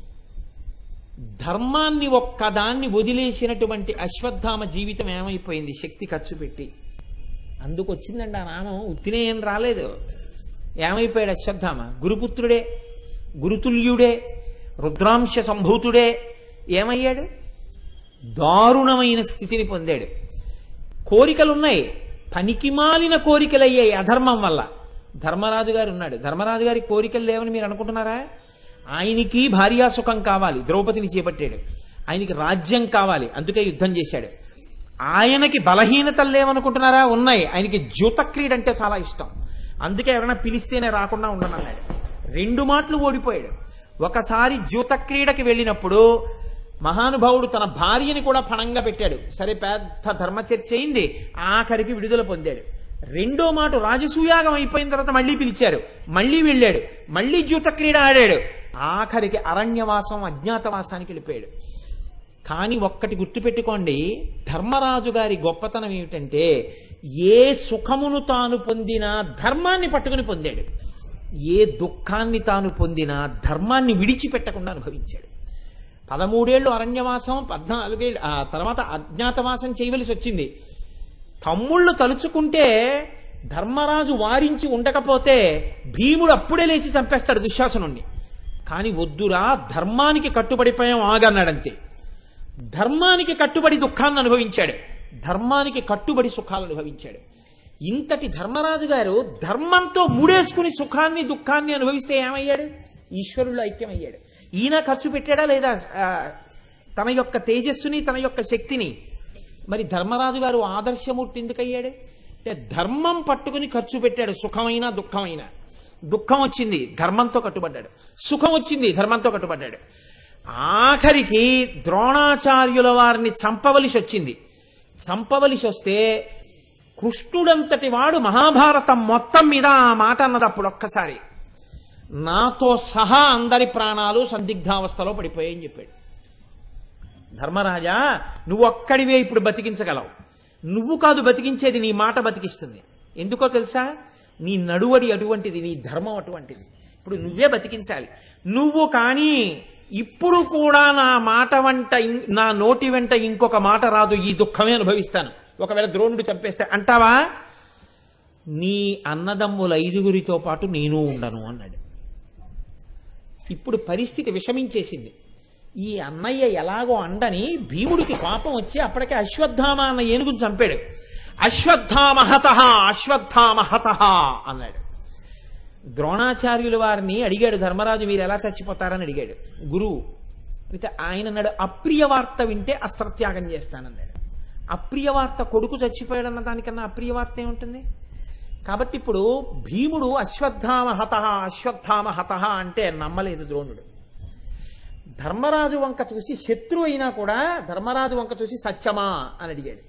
ధర్మాన్ని ఒక్కదాన్ని వదిలేసినటువంటి అశ్వత్థామ జీవితం ఏమైపోయింది శక్తి ఖర్చు పెట్టి అందుకు వచ్చిందండి ఆ నామం ఉత్తినే ఏం రాలేదు ఏమైపోయాడు అశ్వత్థామ గురుపుత్రుడే గురుతుల్యుడే రుద్రాంశ సంభూతుడే ఏమయ్యాడు దారుణమైన స్థితిని పొందాడు కోరికలున్నాయి పనికిమాలిన కోరికలయ్యాయి అధర్మం వల్ల ధర్మరాజు గారు ఉన్నాడు ధర్మరాజు గారి కోరికలు లేవని మీరు అనుకుంటున్నారా ఆయనకి భార్యాసుఖం కావాలి ద్రౌపదిని చేపట్టాడు ఆయనకి రాజ్యం కావాలి అందుకే యుద్ధం చేశాడు ఆయనకి బలహీనతలు లేవనుకుంటున్నారా ఉన్నాయి ఆయనకి జ్యూత క్రీడ అంటే చాలా ఇష్టం అందుకే ఎవరైనా పిలిస్తేనే రాకుండా ఉండనన్నాడు రెండు మాటలు ఓడిపోయాడు ఒకసారి జ్యూత క్రీడకి వెళ్ళినప్పుడు మహానుభావుడు తన భార్యని కూడా పణంగా పెట్టాడు సరే పెద్ద ధర్మచర్చ అయింది ఆఖరికి విడుదల పొందాడు రెండో మాట రాజసూయాగం అయిపోయిన తర్వాత మళ్ళీ పిలిచారు మళ్ళీ వెళ్ళాడు మళ్ళీ జ్యూత క్రీడ ఆడాడు ఆఖరికి అరణ్యవాసం అజ్ఞాతవాసానికి వెళ్ళిపోయాడు కానీ ఒక్కటి గుర్తుపెట్టుకోండి ధర్మరాజు గారి గొప్పతనం ఏమిటంటే ఏ సుఖమును తాను పొందినా ధర్మాన్ని పట్టుకుని పొందాడు ఏ దుఃఖాన్ని తాను పొందినా ధర్మాన్ని విడిచిపెట్టకుండా అనుభవించాడు పదమూడేళ్లు అరణ్యవాసం పద్నాలుగేళ్ళు ఆ తర్వాత అజ్ఞాతవాసం చేయవలసి వచ్చింది తమ్ముళ్ళు తలుచుకుంటే ధర్మరాజు వారించి ఉండకపోతే భీముడు అప్పుడే లేచి చంపేస్తాడు దుశ్శాసనుణ్ణి కానీ వద్దురా ధర్మానికి కట్టుబడిపోయాం ఆగన్నాడంతే ధర్మానికి కట్టుబడి దుఃఖాన్ని అనుభవించాడు ధర్మానికి కట్టుబడి సుఖాలు అనుభవించాడు ఇంతటి ధర్మరాజు గారు ధర్మంతో ముడేసుకుని సుఖాన్ని దుఃఖాన్ని అనుభవిస్తే ఏమయ్యాడు ఈశ్వరుల్లో ఐక్యమయ్యాడు ఈయన ఖర్చు పెట్టాడా లేదా ఆ, తన యొక్క తేజస్సుని తన యొక్క శక్తిని మరి ధర్మరాజు గారు ఆదర్శమూర్తి ఎందుకయ్యాడు అంటే ధర్మం పట్టుకుని ఖర్చు పెట్టాడు సుఖమైన దుఃఖమైన దుఃఖం వచ్చింది ధర్మంతో కట్టుబడ్డాడు సుఖం వచ్చింది ధర్మంతో కట్టుబడ్డాడు ఆఖరికి ద్రోణాచార్యుల వారిని చంపవలసి వచ్చింది చంపవలసి వస్తే కృష్ణుడంతటి వాడు మహాభారతం మొత్తం మీద ఆ మాట అన్నది అప్పుడు ఒక్కసారి నాతో సహా అందరి ప్రాణాలు సందిగ్ధావస్థలో పడిపోయాయని చెప్పాడు ధర్మరాజా నువ్వు ఒక్కడివే ఇప్పుడు బతికించగలవు నువ్వు కాదు బతికించేది నీ మాట బతికిస్తుంది ఎందుకో తెలుసా నీ నడువడి అటువంటిది నీ ధర్మం అటువంటిది ఇప్పుడు నువ్వే బతికించాలి నువ్వు కానీ ఇప్పుడు కూడా నా మాట వంట ఇం- నా నోటి వెంట ఇంకొక మాట రాదు ఈ దుఃఖమే అనుభవిస్తాను ఒకవేళ ద్రోణుడు చంపేస్తే అంటావా నీ అన్నదమ్ముల ఐదుగురితో పాటు నేను ఉండను అన్నాడు ఇప్పుడు పరిస్థితి విషమించేసింది ఈ అన్నయ్య ఎలాగో అండని భీముడికి కోపం వచ్చి అప్పటికే అశ్వత్థామ అన్న ఏనుగును చంపాడు అశ్వత్థామహత అశ్వత్థామహత అన్నాడు ద్రోణాచార్యుల వారిని అడిగాడు ధర్మరాజు మీరు ఎలా చచ్చిపోతారని అడిగాడు గురువు అయితే ఆయన అన్నాడు అప్రియ వార్త వింటే అస్త్రత్యాగం చేస్తానన్నాడు అప్రియ వార్త కొడుకు చచ్చిపోయాడన్న దానికన్నా అప్రియ వార్త ఏముంటుంది కాబట్టి ఇప్పుడు భీముడు అశ్వత్థామ హత అశ్వత్థామ హత అంటే నమ్మలేదు ద్రోణుడు ధర్మరాజు వంక చూసి శత్రు అయినా కూడా ధర్మరాజు వంక చూసి సత్యమా అని అడిగాడు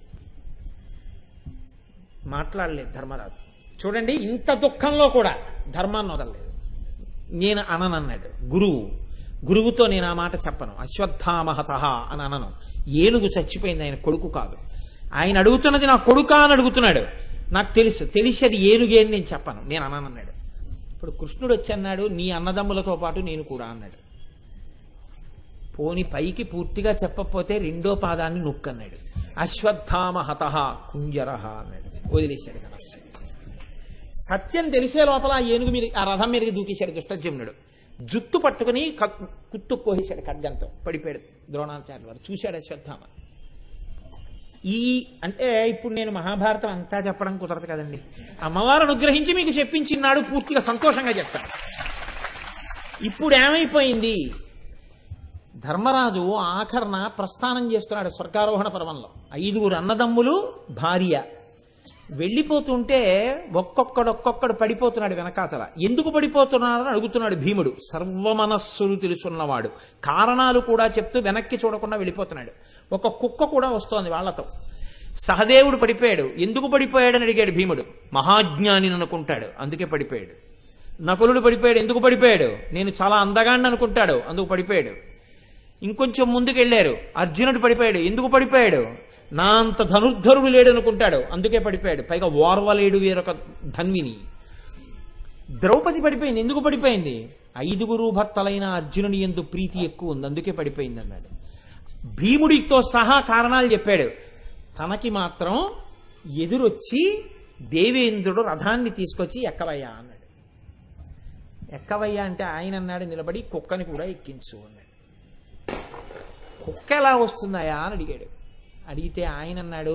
మాట్లాడలేదు ధర్మరాజు చూడండి ఇంత దుఃఖంలో కూడా ధర్మాన్ని వదలలేదు నేను అననన్నాడు గురువు గురువుతో నేను ఆ మాట చెప్పను అశ్వత్థామహత అని అనను ఏనుగు చచ్చిపోయింది ఆయన కొడుకు కాదు ఆయన అడుగుతున్నది నా కొడుకా అని అడుగుతున్నాడు నాకు తెలుసు తెలిసి అది ఏనుగే అని నేను చెప్పను నేను అననన్నాడు ఇప్పుడు కృష్ణుడు వచ్చి అన్నాడు నీ అన్నదమ్ములతో పాటు నేను కూడా అన్నాడు పోని పైకి పూర్తిగా చెప్పకపోతే రెండో పాదాన్ని నొక్కన్నాడు అశ్వత్థామ హత కుంజర అన్నాడు వదిలేశాడు కదా సత్యం తెలిసే లోపల ఆ ఏనుగు మీద ఆ రథం మీదకి దూకేశాడు దుష్టజమునుడు జుత్తు పట్టుకుని క- కుత్తు కోసేశాడు ఖడ్గంతో పడిపోయాడు ద్రోణాచార్య వారు చూశాడు అశ్వత్థామ ఈ అంటే ఇప్పుడు నేను మహాభారతం అంతా చెప్పడం కుదరదు కదండి అమ్మవారు అనుగ్రహించి మీకు చెప్పించినాడు పూర్తిగా సంతోషంగా చెప్తాను ఇప్పుడు ఏమైపోయింది ధర్మరాజు ఆఖరణ ప్రస్థానం చేస్తున్నాడు స్వర్గారోహణ పర్వంలో ఐదుగురు అన్నదమ్ములు భార్య వెళ్ళిపోతుంటే ఒక్కొక్కడు ఒక్కొక్కడు పడిపోతున్నాడు వెనకాతల ఎందుకు పడిపోతున్నారని అడుగుతున్నాడు భీముడు సర్వమనస్సులు తెలుసున్నవాడు కారణాలు కూడా చెప్తూ వెనక్కి చూడకుండా వెళ్ళిపోతున్నాడు ఒక కుక్క కూడా వస్తోంది వాళ్ళతో సహదేవుడు పడిపోయాడు ఎందుకు పడిపోయాడని అడిగాడు భీముడు మహాజ్ఞాని అనుకుంటాడు అందుకే పడిపోయాడు నకులుడు పడిపోయాడు ఎందుకు పడిపోయాడు నేను చాలా అందగాన్ని అనుకుంటాడు అందుకు పడిపోయాడు ఇంకొంచెం ముందుకు వెళ్ళారు అర్జునుడు పడిపోయాడు ఎందుకు పడిపోయాడు నా అంత ధనుర్ధరుడు లేడు అనుకుంటాడు అందుకే పడిపోయాడు పైగా ఓర్వలేడు వేరొక ధన్విని ద్రౌపది పడిపోయింది ఎందుకు పడిపోయింది ఐదుగురు భర్తలైన అర్జునుని ఎందు ప్రీతి ఎక్కువ ఉంది అందుకే పడిపోయింది అన్నాడు భీముడితో సహా కారణాలు చెప్పాడు తనకి మాత్రం ఎదురొచ్చి దేవేంద్రుడు రథాన్ని తీసుకొచ్చి ఎక్కవయ్యా అన్నాడు ఎక్కవయ్యా అంటే ఆయన అన్నాడు నిలబడి కుక్కని కూడా ఎక్కించు అన్నాడు కుక్క ఎలా వస్తుందయా అని అడిగాడు అడిగితే ఆయన అన్నాడు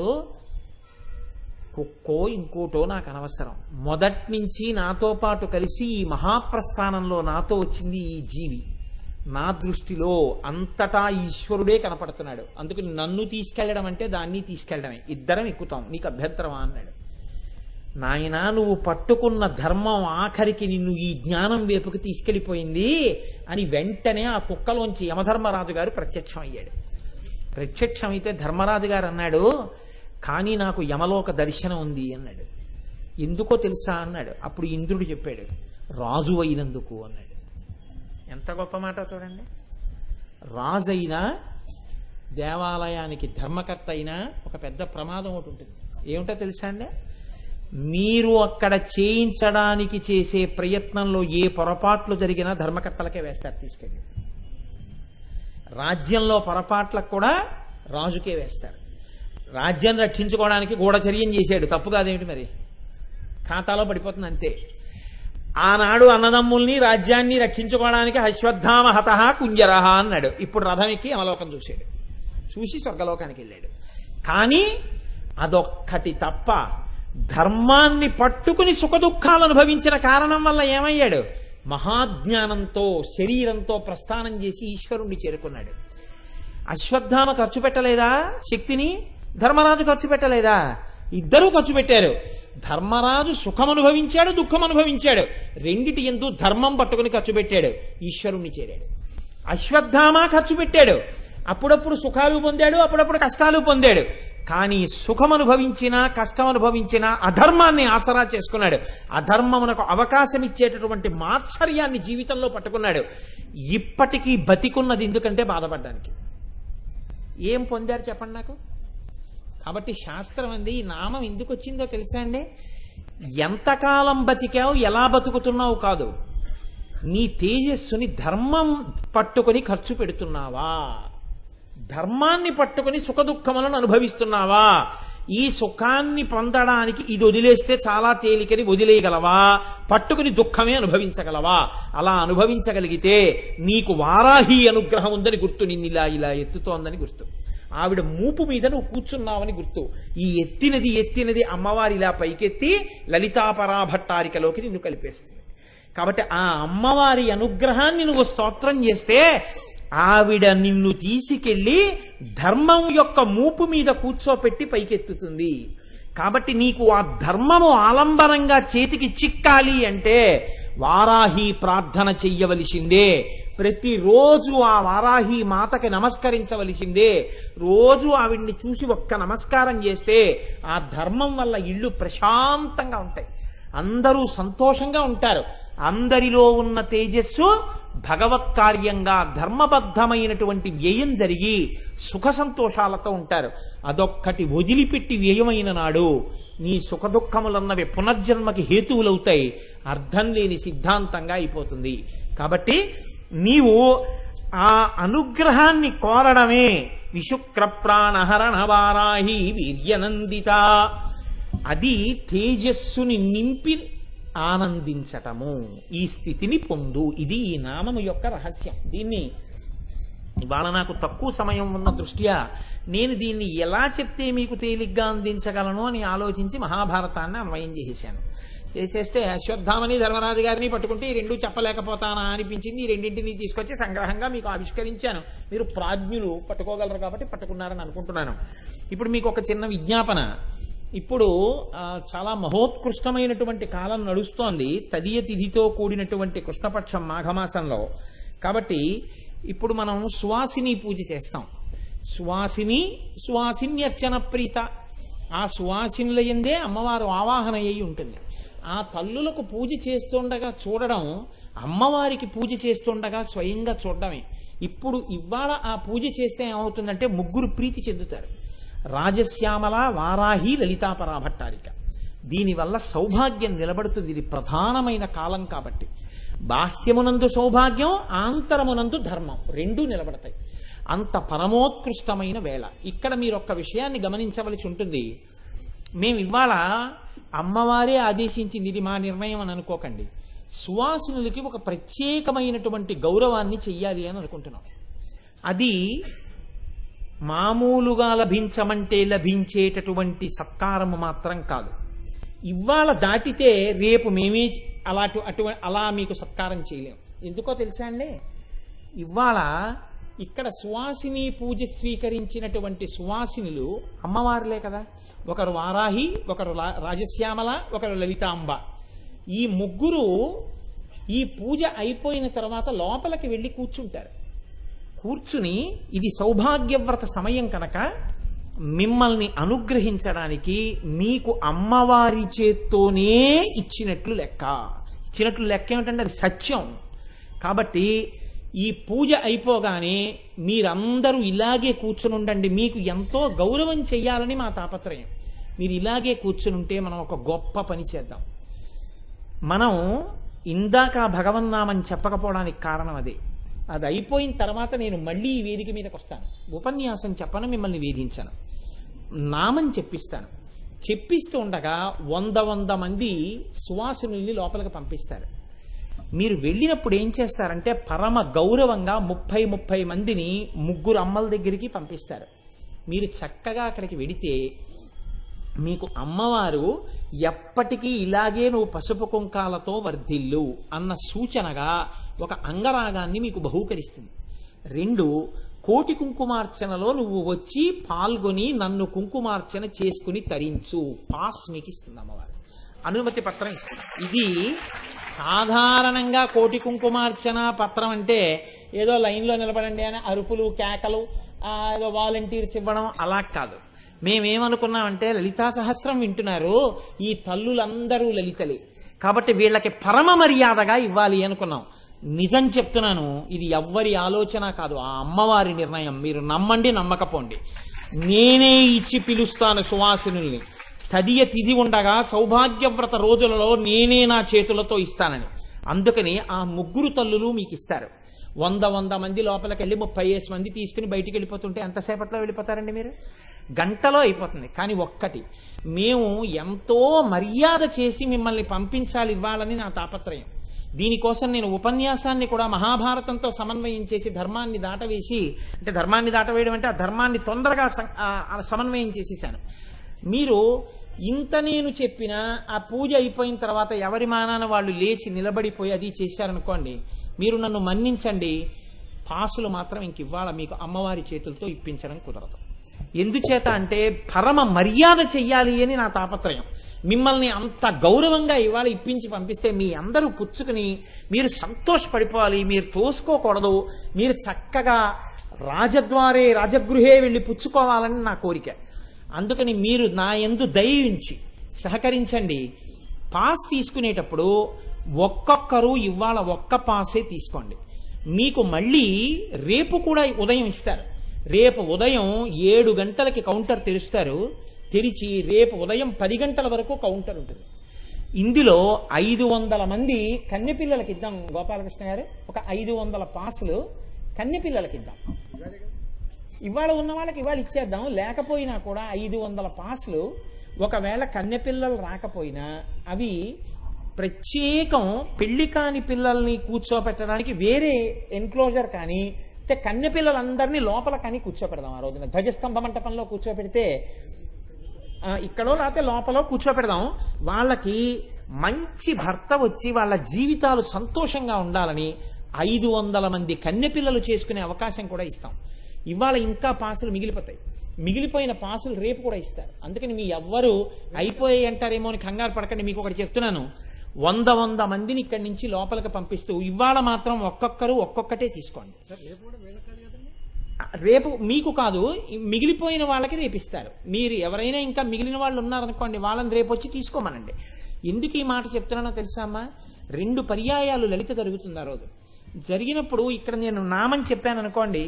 కుక్కో ఇంకోటో నాకు అనవసరం మొదటి నుంచి నాతో పాటు కలిసి ఈ మహాప్రస్థానంలో నాతో వచ్చింది ఈ జీవి నా దృష్టిలో అంతటా ఈశ్వరుడే కనపడుతున్నాడు అందుకని నన్ను తీసుకెళ్ళడం అంటే దాన్ని తీసుకెళ్ళడమే ఇద్దరం ఎక్కుతాం నీకు అభ్యంతరమా అన్నాడు నాయనా నువ్వు పట్టుకున్న ధర్మం ఆఖరికి నిన్ను ఈ జ్ఞానం వైపుకి తీసుకెళ్ళిపోయింది అని వెంటనే ఆ కుక్కలోంచి యమధర్మరాజు గారు ప్రత్యక్షం అయ్యాడు ప్రత్యక్షమైతే ధర్మరాజు గారు అన్నాడు కానీ నాకు యమలోక దర్శనం ఉంది అన్నాడు ఎందుకో తెలుసా అన్నాడు అప్పుడు ఇంద్రుడు చెప్పాడు రాజు అయినందుకు అన్నాడు ఎంత గొప్ప మాట చూడండి రాజు అయినా దేవాలయానికి ధర్మకర్త అయినా ఒక పెద్ద ప్రమాదం ఒకటి ఉంటుంది ఏమిటో తెలుసా అండి మీరు అక్కడ చేయించడానికి చేసే ప్రయత్నంలో ఏ పొరపాట్లు జరిగినా ధర్మకర్తలకే వేస్తారు తీసుకెళ్ళి రాజ్యంలో పొరపాట్లకు కూడా రాజుకే వేస్తారు రాజ్యాన్ని రక్షించుకోవడానికి గూఢచర్యం చేశాడు తప్పు కాదేమిటి మరి ఖాతాలో పడిపోతుంది అంతే ఆనాడు అన్నదమ్ముల్ని రాజ్యాన్ని రక్షించుకోవడానికి అశ్వత్థామ హత కుంజరహ అన్నాడు ఇప్పుడు రథం ఎక్కి అమలోకం చూశాడు చూసి స్వర్గలోకానికి వెళ్ళాడు కానీ అదొక్కటి తప్ప ధర్మాన్ని పట్టుకుని సుఖదుఖాలు అనుభవించిన కారణం వల్ల ఏమయ్యాడు మహాజ్ఞానంతో శరీరంతో ప్రస్థానం చేసి ఈశ్వరుణ్ణి చేరుకున్నాడు అశ్వత్థామ ఖర్చు పెట్టలేదా శక్తిని ధర్మరాజు ఖర్చు పెట్టలేదా ఇద్దరూ ఖర్చు పెట్టారు ధర్మరాజు సుఖం అనుభవించాడు దుఃఖం అనుభవించాడు రెండిటి ఎందు ధర్మం పట్టుకుని ఖర్చు పెట్టాడు ఈశ్వరుణ్ణి చేరాడు అశ్వత్థామ ఖర్చు పెట్టాడు అప్పుడప్పుడు సుఖాలు పొందాడు అప్పుడప్పుడు కష్టాలు పొందాడు కానీ సుఖం అనుభవించినా కష్టం అనుభవించినా అధర్మాన్ని ఆసరా చేసుకున్నాడు అధర్మమునకు అవకాశం ఇచ్చేటటువంటి మాత్సర్యాన్ని జీవితంలో పట్టుకున్నాడు ఇప్పటికీ బతికున్నది ఎందుకంటే బాధపడ్డానికి ఏం పొందారు చెప్పండి నాకు కాబట్టి శాస్త్రం అంది ఈ నామం ఎందుకు వచ్చిందో తెలుసా అండి ఎంతకాలం బతికావు ఎలా బతుకుతున్నావు కాదు నీ తేజస్సుని ధర్మం పట్టుకొని ఖర్చు పెడుతున్నావా ధర్మాన్ని పట్టుకొని సుఖదుఖములను అనుభవిస్తున్నావా ఈ సుఖాన్ని పొందడానికి ఇది వదిలేస్తే చాలా తేలికని వదిలేయగలవా పట్టుకుని దుఃఖమే అనుభవించగలవా అలా అనుభవించగలిగితే నీకు వారాహి అనుగ్రహం ఉందని గుర్తు నిన్ను ఇలా ఇలా ఎత్తుతోందని గుర్తు ఆవిడ మూపు మీద నువ్వు కూర్చున్నావని గుర్తు ఈ ఎత్తినది ఎత్తినది అమ్మవారి ఇలా పైకెత్తి లలితాపరాభట్టారికలోకి నిన్ను కలిపేస్తుంది కాబట్టి ఆ అమ్మవారి అనుగ్రహాన్ని నువ్వు స్తోత్రం చేస్తే ఆవిడ నిన్ను తీసుకెళ్లి ధర్మం యొక్క మూపు మీద కూర్చోపెట్టి పైకెత్తుతుంది కాబట్టి నీకు ఆ ధర్మము ఆలంబనంగా చేతికి చిక్కాలి అంటే వారాహి ప్రార్థన చెయ్యవలసిందే ప్రతిరోజు ఆ వారాహి మాతకి నమస్కరించవలసిందే రోజు ఆవిడ్ని చూసి ఒక్క నమస్కారం చేస్తే ఆ ధర్మం వల్ల ఇళ్ళు ప్రశాంతంగా ఉంటాయి అందరూ సంతోషంగా ఉంటారు అందరిలో ఉన్న తేజస్సు భగవత్ కార్యంగా ధర్మబద్ధమైనటువంటి వ్యయం జరిగి సుఖ సంతోషాలతో ఉంటారు అదొక్కటి వదిలిపెట్టి వ్యయమైన నాడు నీ సుఖ దుఃఖములన్నవి పునర్జన్మకి హేతువులవుతాయి అర్థం లేని సిద్ధాంతంగా అయిపోతుంది కాబట్టి నీవు ఆ అనుగ్రహాన్ని కోరడమే విశుక్ర ప్రాణహరణ వారాహి వీర్యనందిత అది తేజస్సుని నింపి ఆనందించటము ఈ స్థితిని పొందు ఇది ఈ నామము యొక్క రహస్యం దీన్ని ఇవాళ నాకు తక్కువ సమయం ఉన్న దృష్ట్యా నేను దీన్ని ఎలా చెప్తే మీకు తేలిగ్గా అందించగలను అని ఆలోచించి మహాభారతాన్ని అన్వయం చేసేశాను చేసేస్తే అశ్వత్థామని ధర్మరాజు గారిని పట్టుకుంటే ఈ రెండు చెప్పలేకపోతానా అనిపించింది ఈ రెండింటిని తీసుకొచ్చి సంగ్రహంగా మీకు ఆవిష్కరించాను మీరు ప్రాజ్ఞులు పట్టుకోగలరు కాబట్టి పట్టుకున్నారని అనుకుంటున్నాను ఇప్పుడు మీకు ఒక చిన్న విజ్ఞాపన ఇప్పుడు ఆ, చాలా మహోత్కృష్టమైనటువంటి కాలం నడుస్తోంది తదియ తిథితో కూడినటువంటి కృష్ణపక్షం మాఘమాసంలో కాబట్టి ఇప్పుడు మనం సువాసిని పూజ చేస్తాం సువాసిని సువాసిన్యర్చన ప్రీత ఆ సువాసినుల ఎందే అమ్మవారు ఆవాహన అయి ఉంటుంది ఆ తల్లులకు పూజ చేస్తుండగా చూడడం అమ్మవారికి పూజ చేస్తుండగా స్వయంగా చూడడమే ఇప్పుడు ఇవాళ ఆ పూజ చేస్తే ఏమవుతుందంటే ముగ్గురు ప్రీతి చెందుతారు రాజశ్యామల వారాహి లలితాపరా భట్టారిక దీనివల్ల సౌభాగ్యం నిలబడుతుంది ఇది ప్రధానమైన కాలం కాబట్టి బాహ్యమునందు సౌభాగ్యం ఆంతరమునందు ధర్మం రెండూ నిలబడతాయి అంత పరమోత్కృష్టమైన వేళ ఇక్కడ మీరు ఒక్క విషయాన్ని గమనించవలసి ఉంటుంది మేము ఇవాళ అమ్మవారే ఆదేశించింది ఇది మా నిర్ణయం అని అనుకోకండి సువాసినులకి ఒక ప్రత్యేకమైనటువంటి గౌరవాన్ని చెయ్యాలి అని అనుకుంటున్నాం అది మామూలుగా లభించమంటే లభించేటటువంటి సత్కారము మాత్రం కాదు ఇవాళ దాటితే రేపు మేమే అలాంటి అటు అలా మీకు సత్కారం చేయలేం ఎందుకో తెలుసా అండి ఇవాళ ఇక్కడ సువాసిని పూజ స్వీకరించినటువంటి సువాసినులు అమ్మవారులే కదా ఒకరు వారాహి ఒకరు లా- రాజశ్యామల ఒకరు లలితాంబ ఈ ముగ్గురు ఈ పూజ అయిపోయిన తర్వాత లోపలికి వెళ్ళి కూర్చుంటారు కూర్చుని ఇది సౌభాగ్యవ్రత సమయం కనుక మిమ్మల్ని అనుగ్రహించడానికి మీకు అమ్మవారి చేత్తోనే ఇచ్చినట్లు లెక్క ఇచ్చినట్లు లెక్క ఏమిటంటే అది సత్యం కాబట్టి ఈ పూజ అయిపోగానే మీరందరూ ఇలాగే కూర్చుని ఉండండి మీకు ఎంతో గౌరవం చెయ్యాలని మా తాపత్రయం మీరు ఇలాగే కూర్చుని ఉంటే మనం ఒక గొప్ప పని చేద్దాం మనం ఇందాక భగవన్నామని చెప్పకపోవడానికి కారణం అదే అది అయిపోయిన తర్వాత నేను మళ్ళీ ఈ వేదిక మీదకి వస్తాను ఉపన్యాసం చెప్పను మిమ్మల్ని వేధించను నామం చెప్పిస్తాను చెప్పిస్తూ ఉండగా వంద వంద మంది సువాసునుల్ని లోపలికి పంపిస్తారు మీరు వెళ్ళినప్పుడు ఏం చేస్తారంటే పరమ గౌరవంగా ముప్పై ముప్పై మందిని ముగ్గురు అమ్మల దగ్గరికి పంపిస్తారు మీరు చక్కగా అక్కడికి వెడితే మీకు అమ్మవారు ఎప్పటికీ ఇలాగే నువ్వు పసుపు కుంకాలతో వర్ధిల్లు అన్న సూచనగా ఒక అంగరాగాన్ని మీకు బహూకరిస్తుంది రెండు కోటి కుంకుమార్చనలో నువ్వు వచ్చి పాల్గొని నన్ను కుంకుమార్చన చేసుకుని తరించు పాస్ మీకు ఇస్తుంది అమ్మవారు అనుమతి పత్రం ఇస్తుంది ఇది సాధారణంగా కోటి కుంకుమార్చన పత్రం అంటే ఏదో లైన్లో నిలబడండి అని అరుపులు కేకలు ఆ, ఏదో వాలంటీర్స్ ఇవ్వడం అలా కాదు మేమేమనుకున్నామంటే లలితా సహస్రం వింటున్నారు ఈ తల్లులందరూ లలితలే కాబట్టి వీళ్ళకి పరమ మర్యాదగా ఇవ్వాలి అనుకున్నాం నిజం చెప్తున్నాను ఇది ఎవ్వరి ఆలోచన కాదు ఆ అమ్మవారి నిర్ణయం మీరు నమ్మండి నమ్మకపోండి నేనే ఇచ్చి పిలుస్తాను సువాసినుల్ని తదియ తిది ఉండగా సౌభాగ్యవ్రత రోజులలో నేనే నా చేతులతో ఇస్తానని అందుకని ఆ ముగ్గురు తల్లులు మీకు ఇస్తారు వంద వంద మంది లోపలికి వెళ్ళి ముప్పై ఏసు మంది తీసుకుని బయటికి వెళ్ళిపోతుంటే ఎంతసేపట్లో వెళ్ళిపోతారండి మీరు గంటలో అయిపోతుంది కానీ ఒక్కటి మేము ఎంతో మర్యాద చేసి మిమ్మల్ని పంపించాలి ఇవ్వాలని నా తాపత్రయం దీనికోసం నేను ఉపన్యాసాన్ని కూడా మహాభారతంతో సమన్వయం చేసి ధర్మాన్ని దాటవేసి అంటే ధర్మాన్ని దాటవేయడం అంటే ఆ ధర్మాన్ని తొందరగా సం- ఆ, ఆ సమన్వయం చేసేసాను మీరు ఇంత నేను చెప్పినా ఆ పూజ అయిపోయిన తర్వాత ఎవరి మానాన వాళ్ళు లేచి నిలబడిపోయి అది చేశారనుకోండి మీరు నన్ను మన్నించండి పాసులు మాత్రం ఇంక ఇవాళ మీకు అమ్మవారి చేతులతో ఇప్పించడం కుదరదు ఎందుచేత అంటే పరమ మర్యాద చెయ్యాలి అని నా తాపత్రయం మిమ్మల్ని అంత గౌరవంగా ఇవాళ ఇప్పించి పంపిస్తే మీ అందరూ పుచ్చుకుని మీరు సంతోషపడిపోవాలి మీరు తోసుకోకూడదు మీరు చక్కగా రాజద్వారే రాజగృహే వెళ్ళి పుచ్చుకోవాలని నా కోరిక అందుకని మీరు నా ఎందు దయించి సహకరించండి పాస్ తీసుకునేటప్పుడు ఒక్కొక్కరు ఇవాళ ఒక్క పాసే తీసుకోండి మీకు మళ్ళీ రేపు కూడా ఉదయం ఇస్తారు రేపు ఉదయం ఏడు గంటలకి కౌంటర్ తెరుస్తారు తెరిచి రేపు ఉదయం పది గంటల వరకు కౌంటర్ ఉంటుంది ఇందులో ఐదు వందల మంది కన్నెపిల్లలకి ఇద్దాం గోపాలకృష్ణ గారు ఒక ఐదు వందల పాసులు కన్నెపిల్లలకి ఇద్దాం ఇవాళ ఉన్న వాళ్ళకి ఇవాళ ఇచ్చేద్దాం లేకపోయినా కూడా ఐదు వందల పాసులు ఒకవేళ కన్నెపిల్లలు రాకపోయినా అవి ప్రత్యేకం పెళ్లి కాని పిల్లల్ని కూర్చోపెట్టడానికి వేరే ఎన్క్లోజర్ కానీ అంటే కన్నె పిల్లలందరినీ లోపల కానీ కూర్చోపెడదాం ఆ రోజున ధ్వజస్తంభ మంటపంలో కూర్చోపెడితే ఆ, ఇక్కడో లేకపోతే లోపల కూర్చోపెడదాం వాళ్ళకి మంచి భర్త వచ్చి వాళ్ళ జీవితాలు సంతోషంగా ఉండాలని ఐదు వందల మంది కన్నెపిల్లలు చేసుకునే అవకాశం కూడా ఇస్తాం ఇవాళ ఇంకా పాసులు మిగిలిపోతాయి మిగిలిపోయిన పాసులు రేపు కూడా ఇస్తారు అందుకని మీ ఎవ్వరు అయిపోయాయి అంటారేమో అని కంగారు పడకండి మీకు ఒకటి చెప్తున్నాను వంద వంద మందిని ఇక్కడి నుంచి లోపలికి పంపిస్తూ ఇవాళ మాత్రం ఒక్కొక్కరు ఒక్కొక్కటే తీసుకోండి రేపు మీకు కాదు ఈ మిగిలిపోయిన వాళ్ళకి రేపు ఇస్తారు మీరు ఎవరైనా ఇంకా మిగిలిన వాళ్ళు ఉన్నారనుకోండి వాళ్ళని రేపు వచ్చి తీసుకోమనండి ఎందుకు ఈ మాట చెప్తున్నానో తెలుసా అమ్మా రెండు పర్యాయాలు లలిత జరుగుతుంది ఆ రోజు జరిగినప్పుడు ఇక్కడ నేను నామని చెప్పాను అనుకోండి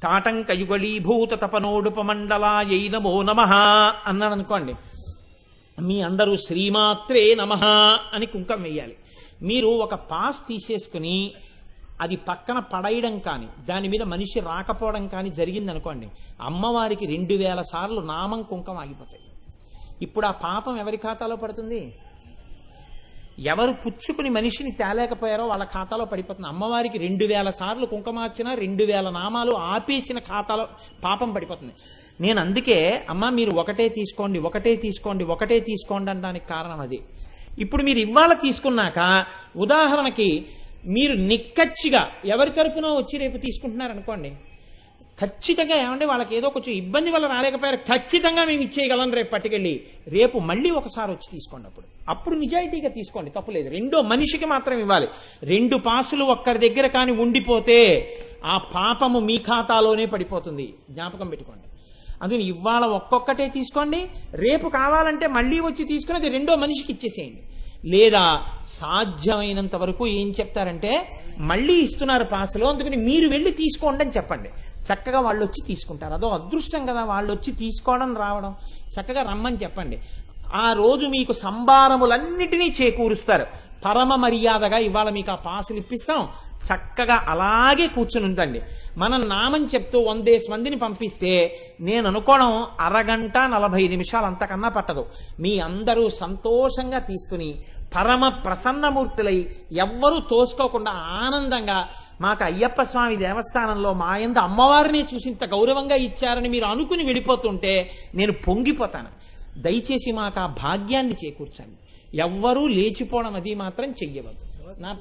తాటంకయుగళీభూత తపనోడుపమండలాయై నమో నమ అన్నాను అనుకోండి మీ అందరూ శ్రీమాత్రే నమ అని కుంకం వేయాలి మీరు ఒక పాస్ తీసేసుకుని అది పక్కన పడేయడం కానీ దాని మీద మనిషి రాకపోవడం కానీ జరిగింది అనుకోండి అమ్మవారికి రెండు వేల సార్లు నామం కుంకం ఆగిపోతాయి ఇప్పుడు ఆ పాపం ఎవరి ఖాతాలో పడుతుంది ఎవరు పుచ్చుకుని మనిషిని తేలేకపోయారో వాళ్ళ ఖాతాలో పడిపోతుంది అమ్మవారికి రెండు వేల సార్లు కుంకుమార్చిన రెండు వేల నామాలు ఆపేసిన ఖాతాలో పాపం పడిపోతుంది నేను అందుకే అమ్మ మీరు ఒకటే తీసుకోండి ఒకటే తీసుకోండి ఒకటే తీసుకోండి అనడానికి కారణం అది ఇప్పుడు మీరు ఇవాళ తీసుకున్నాక ఉదాహరణకి మీరు నిక్కచ్చిగా ఎవరి తరపునో వచ్చి రేపు తీసుకుంటున్నారు అనుకోండి ఖచ్చితంగా ఏమంటే వాళ్ళకి ఏదో కొంచెం ఇబ్బంది వల్ల రాలేకపోయారు ఖచ్చితంగా మేము ఇచ్చేయగలం రేపు పట్టుకెళ్ళి రేపు మళ్ళీ ఒకసారి వచ్చి తీసుకోండి అప్పుడు అప్పుడు నిజాయితీగా తీసుకోండి తప్పులేదు రెండో మనిషికి మాత్రం ఇవ్వాలి రెండు పాసులు ఒక్కరి దగ్గర కానీ ఉండిపోతే ఆ పాపము మీ ఖాతాలోనే పడిపోతుంది జ్ఞాపకం పెట్టుకోండి అందుకని ఇవాళ ఒక్కొక్కటే తీసుకోండి రేపు కావాలంటే మళ్ళీ వచ్చి తీసుకుని అది రెండో మనిషికి ఇచ్చేసేయండి లేదా సాధ్యమైనంత వరకు ఏం చెప్తారంటే మళ్ళీ ఇస్తున్నారు పాసులు అందుకని మీరు వెళ్ళి తీసుకోండి అని చెప్పండి చక్కగా వాళ్ళు వచ్చి తీసుకుంటారు అదో అదృష్టం కదా వాళ్ళు వచ్చి తీసుకోవడం రావడం చక్కగా రమ్మని చెప్పండి ఆ రోజు మీకు సంబారములన్నిటినీ చేకూరుస్తారు పరమ మర్యాదగా ఇవాళ మీకు ఆ పాసులు ఇప్పిస్తాం చక్కగా అలాగే కూర్చుని ఉండండి మనం నామం చెప్తూ వందేసి మందిని పంపిస్తే నేను అనుకోవడం అరగంట నలభై నిమిషాలు అంతకన్నా పట్టదు మీ అందరూ సంతోషంగా తీసుకుని పరమ ప్రసన్నమూర్తులై ఎవ్వరూ తోసుకోకుండా ఆనందంగా మాకు అయ్యప్ప స్వామి దేవస్థానంలో మా యందు అమ్మవారిని చూసి ఇంత గౌరవంగా ఇచ్చారని మీరు అనుకుని వెళ్ళిపోతుంటే నేను పొంగిపోతాను దయచేసి మాకు ఆ భాగ్యాన్ని చేకూర్చండి ఎవ్వరూ లేచిపోవడం అది మాత్రం చెయ్యవద్దు నా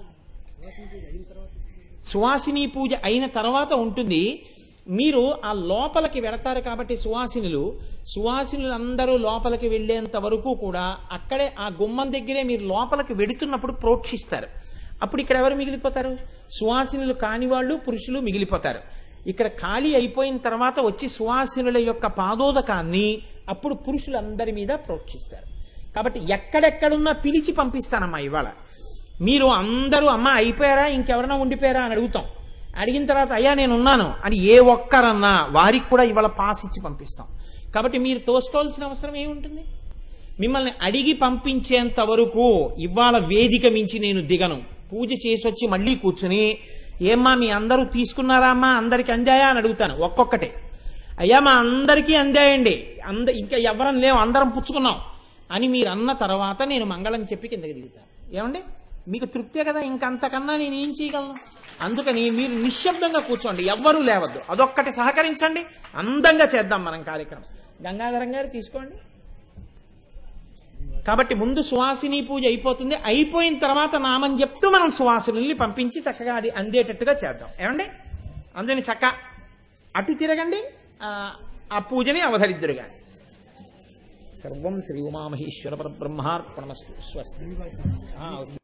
సువాసిని పూజ అయిన తర్వాత ఉంటుంది మీరు ఆ లోపలికి వెడతారు కాబట్టి సువాసినులు సువాసినులు అందరూ లోపలికి వెళ్ళేంత వరకు కూడా అక్కడే ఆ గుమ్మం దగ్గరే మీరు లోపలికి వెడుతున్నప్పుడు ప్రోక్షిస్తారు అప్పుడు ఇక్కడ ఎవరు మిగిలిపోతారు సువాసినులు కాని వాళ్ళు పురుషులు మిగిలిపోతారు ఇక్కడ ఖాళీ అయిపోయిన తర్వాత వచ్చి సువాసినుల యొక్క పాదోదకాన్ని అప్పుడు పురుషులందరి మీద ప్రోక్షిస్తారు కాబట్టి ఎక్కడెక్కడున్నా పిలిచి పంపిస్తానమ్మా ఇవాళ మీరు అందరూ అమ్మ అయిపోయారా ఇంకెవరైనా ఉండిపోయారా అని అడుగుతాం అడిగిన తర్వాత అయ్యా నేను ఉన్నాను అని ఏ ఒక్కరన్నా వారికి కూడా ఇవాళ పాస్ ఇచ్చి పంపిస్తాం కాబట్టి మీరు తోసుకోవాల్సిన అవసరం ఏముంటుంది మిమ్మల్ని అడిగి పంపించేంత వరకు ఇవాళ వేదిక మించి నేను దిగను పూజ చేసి వచ్చి మళ్ళీ కూర్చుని ఏమ్మా మీ అందరూ తీసుకున్నారా అమ్మా అందరికి అందాయా అని అడుగుతాను ఒక్కొక్కటే అయ్యా మా అందరికీ అందాయండి అంద ఇంకా ఎవరం లేవు అందరం పుచ్చుకున్నాం అని మీరు అన్న తర్వాత నేను మంగళం చెప్పి కిందకి దిగుతాను ఏమండి మీకు తృప్తే కదా ఇంకంతకన్నా నేను ఏం చేయగలను అందుకని మీరు నిశ్శబ్దంగా కూర్చోండి ఎవ్వరూ లేవద్దు అదొక్కటి సహకరించండి అందంగా చేద్దాం మనం కార్యక్రమం గంగాధరం గారు తీసుకోండి కాబట్టి ముందు సువాసిని పూజ అయిపోతుంది అయిపోయిన తర్వాత నామం చెప్తూ మనం సువాసినుల్ని పంపించి చక్కగా అది అందేటట్టుగా చేద్దాం ఏమండి అందుకని చక్క అటు తిరగండి ఆ, ఆ పూజని అవధరిద్దరు కానీ సర్వం శ్రీ ఉమామహేశ్వర పరబ్రహ్మార్పణమస్తు స్వస్తి ఆ,